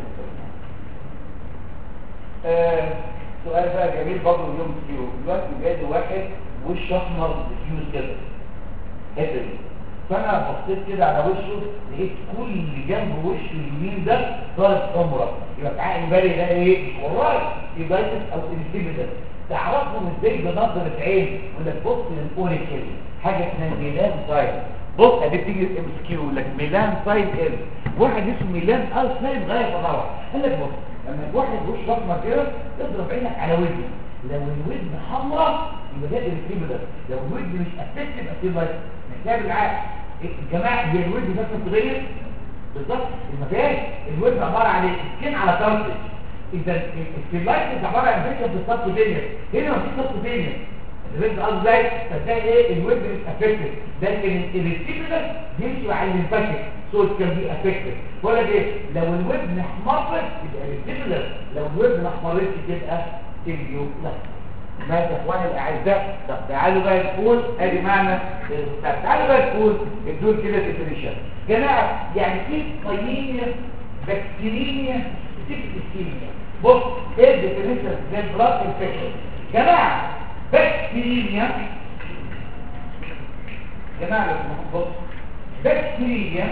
آه سؤال بقى جميل برضه اليوم فيه دلوقتي جاي لي واحد وشه احمر ديفيوز كده الحته دي فانا بصيت كده على وشه لقيت كل اللي جنب وشه اليمين ده صارت حمرا يبقى في عقلي بالي ده ايه وراي سيبايتس او انسيبيتس تعرفهم ازاي بنظره عين يقول لك بص للاوريكل حاجه اسمها ميلان سايد بص ادي بتيجي ام اس كيو لك ميلان سايد ال واحد اسمه ميلان ال سايد غايه تطور قال لك بص لما الواحد وشه احمر كده اضرب عينك على وجهه لو الودن حمراء يبقى ده الريسيبلر لو الودن مش افكت يبقى سيبايتس محتاج العقل الجماعه هي الودن بس متغير بالظبط ما فيهاش الودن عباره عن ايه سكين على كارتج اذا السيبايتس عباره عن فكره بالصف دينيا هنا مفيش صف دينيا الرد قصدي ازاي فتلاقي ايه الودن مش افكتد لكن الريسيبلر بيمشي على الانفكت سو ات كان بي افكتد ولا ايه لو الودن احمرت يبقى الريسيبلر لو الودن ما احمرتش تبقى تيجيو لا ماشي يا اخواني الاعزاء طب تعالوا بقى نقول ادي معنى طب تعالوا بقى نقول الدول كده ديفينيشن جماعه يعني ايه طينيا بكتيريا سيبتيميا بص ايه الديفينيشن للبلاد انفكشن جماعه بكتيريا جماعه لو سمحتوا بص بكتيريا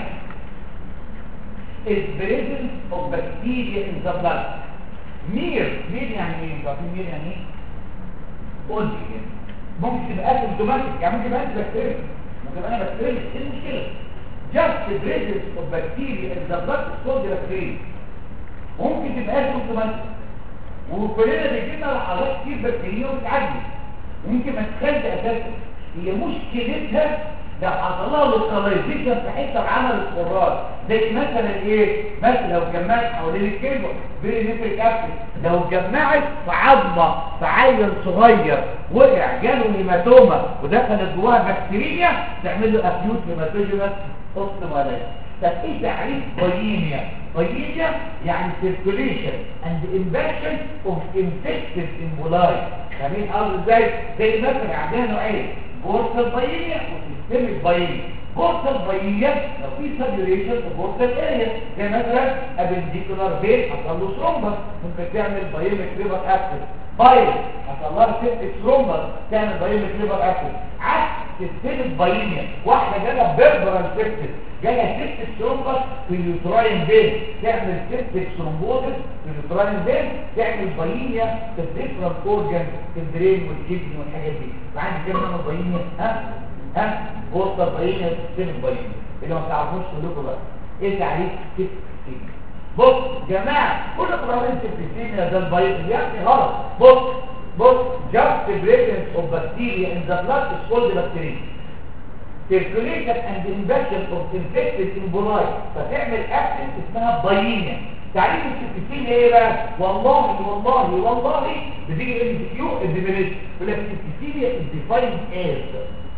is presence of bacteria in the blood مير مير يعني ايه عارفين مير يعني ايه قول لي ممكن تبقى اسيمتوماتيك يعني ممكن تبقى انت بكتيريا ممكن انا بكتيريا ايه المشكله just presence of bacteria in the blood is called bacteria ممكن تبقى اسيمتوماتيك وكلنا بيجينا لحظات كتير بكتيريا وبتعدي ممكن ما تخلش اساسا هي مشكلتها ده حصل لها لوكاليزيشن في حته عمل القرار زي مثلا ايه مثلا لو جمعت حوالين الكلمه بين نفرك اسيد لو جمعت في عظمه في عيل صغير وقع جاله هيماتوما ودخلت جواها بكتيريا تعمل له اكيوت هيماتوجينس اوستومالايز طب ايه تعريف باييميا باييميا يعني circulation and invasion of infected emboli فاهمين قصدي ازاي زي مثلا عندنا نوعين بورتال باييميا وسيستميك باييميا بورتال باينيا لو في سبيوريشن في بورتال اريا زي مثلا ابنديكولار فين حصل له ثرومبس ممكن تعمل بايوميك ليفر اكسس بايل حصل لها سيبتك ثرومبس تعمل بايوميك ليفر اكسس عكس سيستم باينيا واحده جالها بيربرال سيبتك جالها سيبتك ثرومبس في اليوتراين فين تعمل سيبتك ثرومبوزس في اليوتراين فين تعمل باينيا في الديفرنت اورجان في البرين والكدني والحاجات دي وعندي كده نعمل باينيا ها ها بورتال باينيا سيستم باينيا اللي ما تعرفوش كلكم بقى ايه تعريف سيبتك بص جماعة كل قرارين سيبتين ده البيض يعني غلط بص بص just the presence of bacteria in the blood is called bacteria circulation and infection of infected emboli فتعمل abscess اسمها باينيا تعريف السيبتين ايه بقى والله والله والله بتيجي ام سي كيو الديفينيشن يقول لك السيبتين is defined as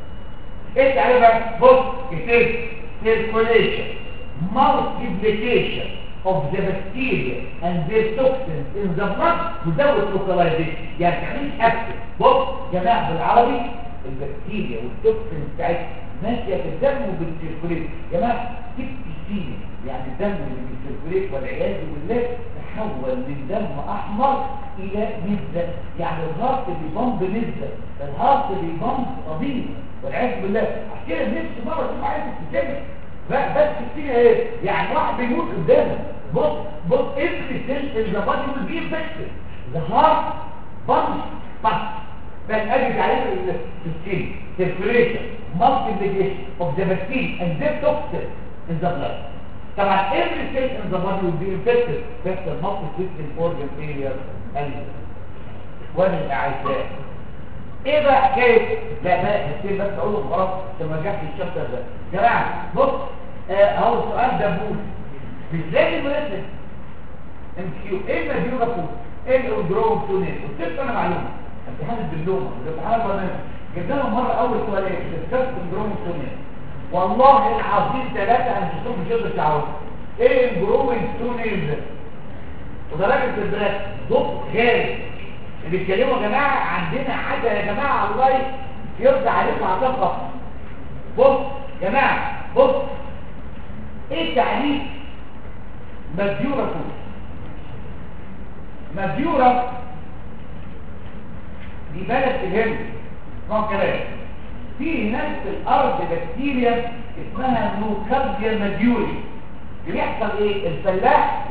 ايه تعريف بقى بص كتير circulation multiplication of the bacteria and their toxins in the blood without localization يعني تعملش أكسس بص جماعة بالعربي البكتيريا والتوكسين بتاعتها ماشية في الدم وبالسيركوليت جماعة سيبتيسينيا يعني الدم اللي بالسيركوليت والعياذ بالله تحول من دم أحمر إلى نزة يعني الهارت بيبمب نزة الهارت بيبمب طبيعي والعياذ بالله عشان كده نفسي مرة تشوف عايز تتجمع بس كتير ايه يعني واحد بيموت قدامك بص بص every cell in the body will be infected the heart pumps pumps بس ادي تعريف السكين circulation multiplication of the bacteria and their toxins in the blood طبعا every cell in the body will be infected بس المالتي سيستم organ failure and وانا الاعزاء ايه بقى حكايه لا بقى هسيب بس اقول له خلاص عشان ما رجعتش الشابتر ده جماعه بص اهو السؤال ده بول مش لازم نرسم ام كيو ايه المديوره فوق ايه الاودروم تونين وسبت انا معلومه امتحان الدبلومه الامتحان البرنامج جبنا لهم مره اول سؤال ايه ديسكاس الاودروم تونين والله العظيم ثلاثه هنشوفهم مش هيقدر تعرفوا ايه الجروينج تونين ده ودرجه البراك ضبط خارج اللي بيتكلموا يا جماعه عندنا حاجه يا جماعه الله يرضى عليكم عطاء بص يا جماعه بص ايه تعريف مديوره فوق مديوره دي بلد الهند اسمها كلام في هناك في الارض بكتيريا اسمها نوكارديا مديوري بيحصل ايه الفلاح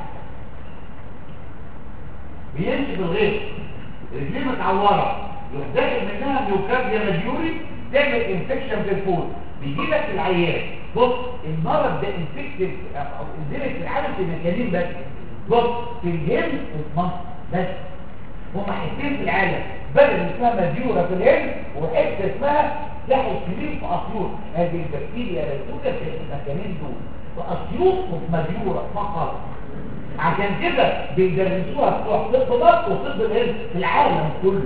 بيمشي بالغيط رجليه متعوره يروح داخل منها نيوكارديا مديوري تعمل انفكشن في الفول بيجي لك العيان بص المرض ده انفكتيف او اندمج في العالم في مكانين بس بص في الهند وفي مصر بس هم حتتين في العالم بلد اسمها مديورة في الهند وحته اسمها ساحل كبير في اسيوط هذه البكتيريا لا توجد في المكانين دول في اسيوط وفي مديورة فقط عشان كده بيدرسوها بتوع طب مصر وطب الهند في العالم كله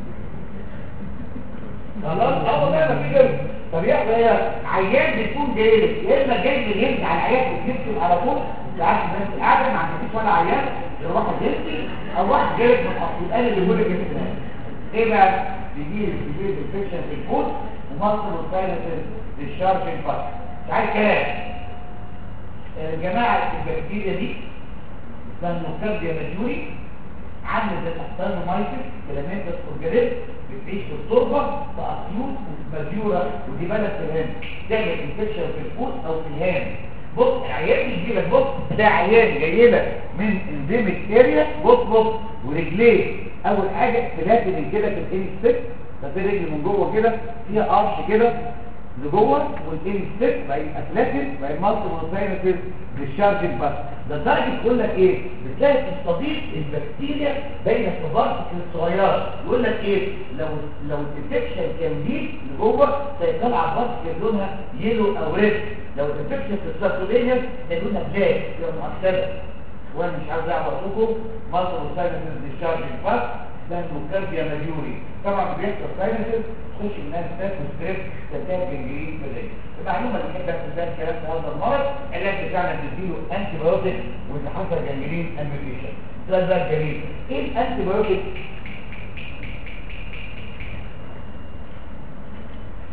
خلاص اول ما في كده طب يا هي عيان بيكون جاي لك يا اما جاي من الهند على العيان بتجيبه على طول ساعات الناس قاعده ما عندكيش ولا عيان غير واحد هندي او واحد جاي من الاصل قال اللي بيقول لك كده ايه بقى بيجي بيجي انفكشن في الفود ومصر والثالث للشارجنج فاست مش عايز كلام الجماعه البكتيريا دي اسمها نوكارديا ماجوري عامل زي الاحتانومايسيس كلامات اورجانيزم بتعيش في التربه في اسيوط وفي مديوره ودي بلد في الهند تعمل انفكشن في الفود او في الهام بص العيان يجي لك بص ده عيان جاي لك من انديميك اريا بص بص ورجليه اول حاجه تلاقي من كده في الاني ستيك ففي رجل من جوه كده فيها قرش كده لجوه والاني ستيك بقى اتلاتيك بقى مالتي مونوساينسيس للشارجنج بس ده الدرجه تقول لك ايه بتلاقي تستضيف البكتيريا بين البارتكل الصغيره يقول لك ايه لو لو الانفكشن كان دي لجوه سيطلع بارتكل لونها يلو او ريد لو الانفكشن في السيركولينيوم لونها بلاك يبقى مؤكده وانا مش عاوز اعرف لكم مالتي مونوساينسيس للشارجنج بس ده نوكارديا ماجوري طبعا بيحصل ساينسز تخش الناس تاكل ستريس تتاكل جديد في الرجل المعلومه اللي كانت بس ده الكلام في هذا المرض العلاج بتاعنا بنديله انتي بايوتيك واللي حصل جنجرين امبيوتيشن ده ده الجميل ايه الانتي بايوتيك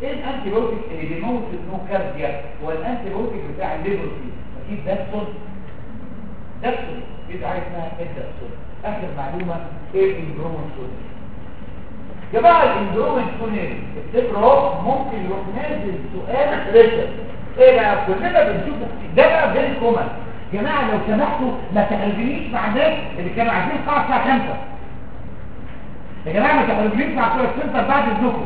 ايه الانتي بايوتيك اللي بيموت النوكارديا هو الانتي بايوتيك بتاع الليبروسي اكيد داكسون داكسون في حاجه اسمها الداكسون اخر معلومه ايه الاندرومونسون جماعه الاندرومونسون افتكروا ممكن يروح نازل سؤال ريتم ايه بقى كلنا بنشوفه ده بقى فيري كومن جماعه لو سمحتوا ما تقلبنيش مع الناس اللي كانوا عايزين القاعه الساعه 5 يا جماعه ما تقلبنيش مع بتوع السنتر بعد اذنكم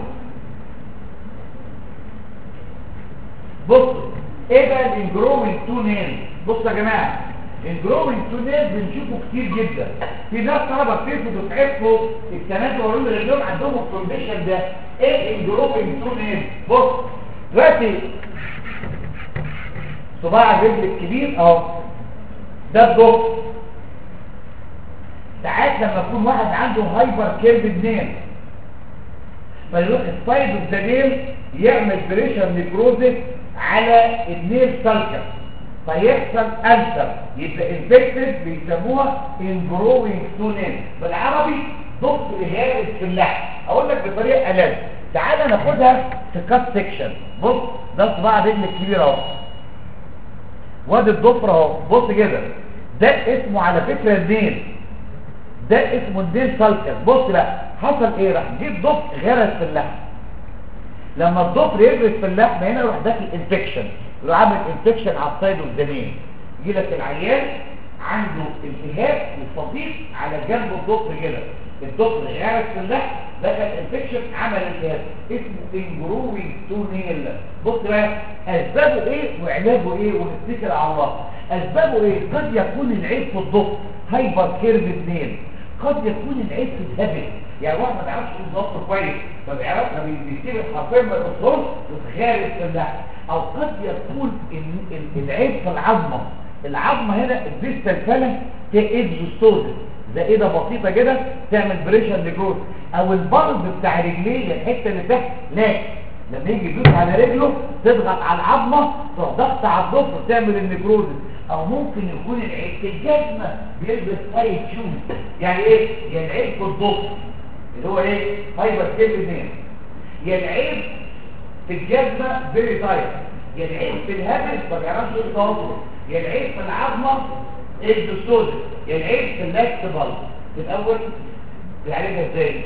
بصوا ايه بقى الانجرومنت تو نيل بصوا يا جماعه الانجرومنت تو نيل بنشوفه كتير جدا في ناس طلبه كتير في دفعتكم السنه دي وقالوا لي اليوم عندهم الكونديشن ده ايه الانجرومنت تو نيل بص دلوقتي صباع الرجل الكبير اهو ده الضغط ساعات لما يكون واحد عنده هايبر كيرف نيل فيروح السايد اوف ذا نيل يعمل بريشر نيكروزيس على النيل سالكر فيحصل ألسر يبقى انفكتد بيسموها انجروينج تو نيل بالعربي ضغط الهارس في اللحم اقول لك بطريقه ألذ تعالى ناخدها في كات سيكشن بص ده صباع الرجل الكبير اهو وادي الضفر اهو بص كده ده اسمه على فكره النيل ده اسمه النيل سالكر بص بقى حصل ايه راح جيب ضفر غرس في اللحم لما الضفر يغرس في اللحم هنا يروح داخل انفكشن يروح عامل انفكشن على الصيد والجنين يجي لك العيان عنده التهاب وصديق على جنب الضفر كده الضفر غرس في اللحم دخل انفكشن عمل التهاب اسمه انجروينج تو نيل بص بقى اسبابه ايه وعلاجه ايه ونتكل على الله اسبابه ايه قد يكون العيب في الضفر هايبر كيرف نيل قد يكون العيب في الهبل يعني واحد ما بيعرفش يضبط كويس ما بيعرفش ما بيسيب الحرفين ما يوصلش وخارج في اللحم او قد يكون ال- ال- العيب في العظمه العظمه هنا الديستال فالنس تايدجوستوزس زائده بسيطه كده تعمل بريشر نيكروز او البلب بتاع رجليه الحته اللي تحت لاك لما يجي يدوس على رجله تضغط على العظمه تروح ضغط على الضفر تعمل النيكروز او ممكن يكون العيب في الجزمه بيلبس تايت شوز يعني ايه يعني العيب في الضفر اللي هو ايه هايبر كيف نيم يا العيب في الجزمه فيري تايت يا العيب في الهبل ما بيعرفش يتواصل يا العيب في العظمه الدستوز يا العيب في اللاكس بلد الاول بيعالجها ازاي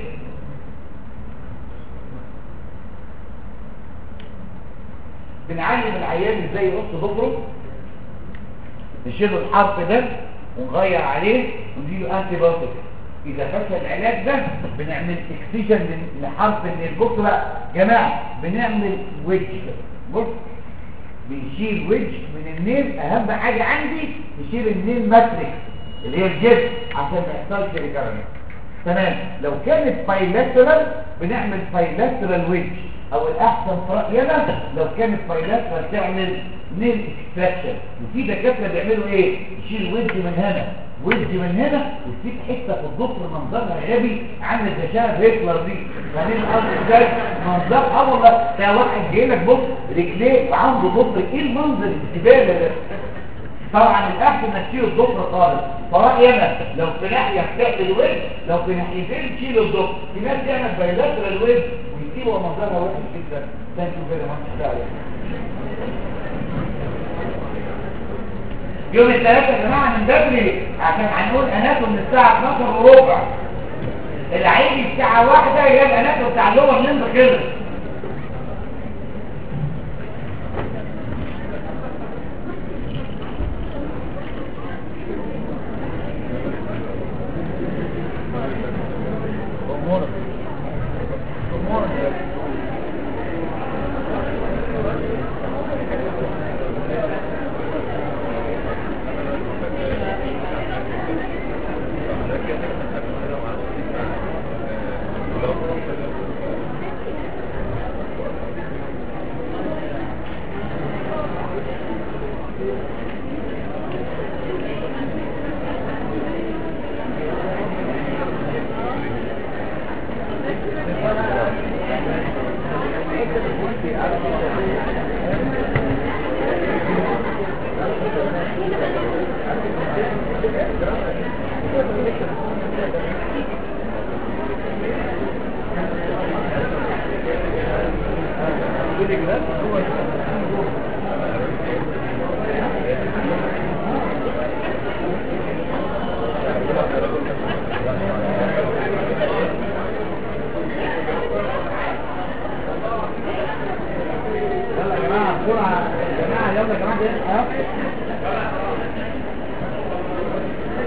بنعلم العيان ازاي يقص ضفره نشيل الحرف ده ونغير عليه ونديله انتي بايوتيك اذا فشل العلاج ده بنعمل اكسجن لحرف النيل بصوا بقى جماعه بنعمل ويدج بص بنشيل ويدج من النيل اهم حاجه عندي نشيل النيل ماتريكس اللي هي الجسم عشان ما يحصلش ريكارنس تمام لو كانت بايلاترال بنعمل بايلاترال ويدج او الاحسن في راينا لو كانت بايلاترال تعمل نيل اكستراكشن وفي دكاتره بيعملوا ايه يشيل ويدج من هنا ويدج من هنا ويسيب حته في الضفر منظرها غبي عامل زي شبه هتلر دي بعدين الارض ازاي منظر اه والله ده واحد جاي لك بص رجليه وعنده ضفر ايه المنظر الزباله ده طبعا الاحسن انك تشيل الضفر خالص فرايي انا لو في ناحيه بتعمل ويدج لو في ناحيتين تشيل الضفر في ناس تعمل بايلاترال ويدج ويسيبوا منظرها وحش جدا ثانك يو فيري ماتش يوم الثلاثة يا جماعة من بدري عشان هنقول اناتو من الساعة 12 وربع العيد الساعة واحدة يبقى اناتو بتاع اللور لمب خلص أمورك أمورك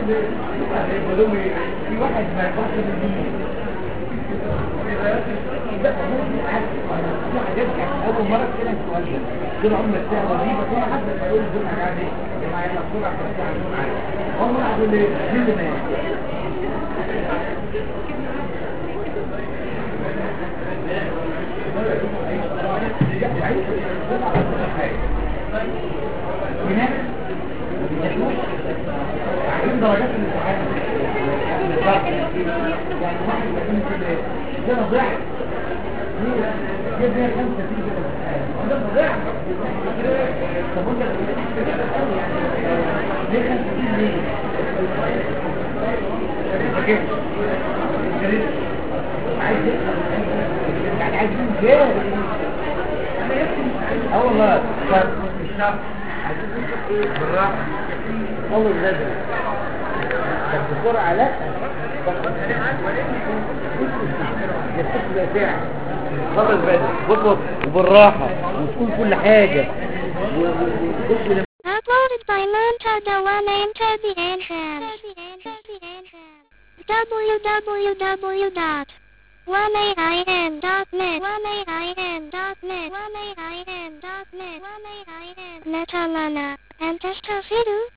في واحد ما يقصد الدين اول مره كده السؤال ده طول عمرك بتاع وظيفه كده حد ما يقول دول حاجه دي يا جماعه يلا بسرعه عشان بتاع عندهم حاجه والله اقول ليه مين اللي مات هناك يشوف عايزين درجات الامتحان بالظبط يعني واحد يكون كده ده انا ضعت جيب لي خمسة تيجي كده ده انا ضعت طب انت ليه خمسة تيجي ليه؟ اوكي عايز يعني عايزين كده اه والله طب الشرط بالراحة أول غدا طب بسرعة لا يبقى ساعة خلص بدري بص وبالراحة وتقول كل حاجة وتبص لما Uploaded by Monta Dewan into the Enhance. www.1ain.net 1ain.net 1ain.net Metalana. And Testafidu.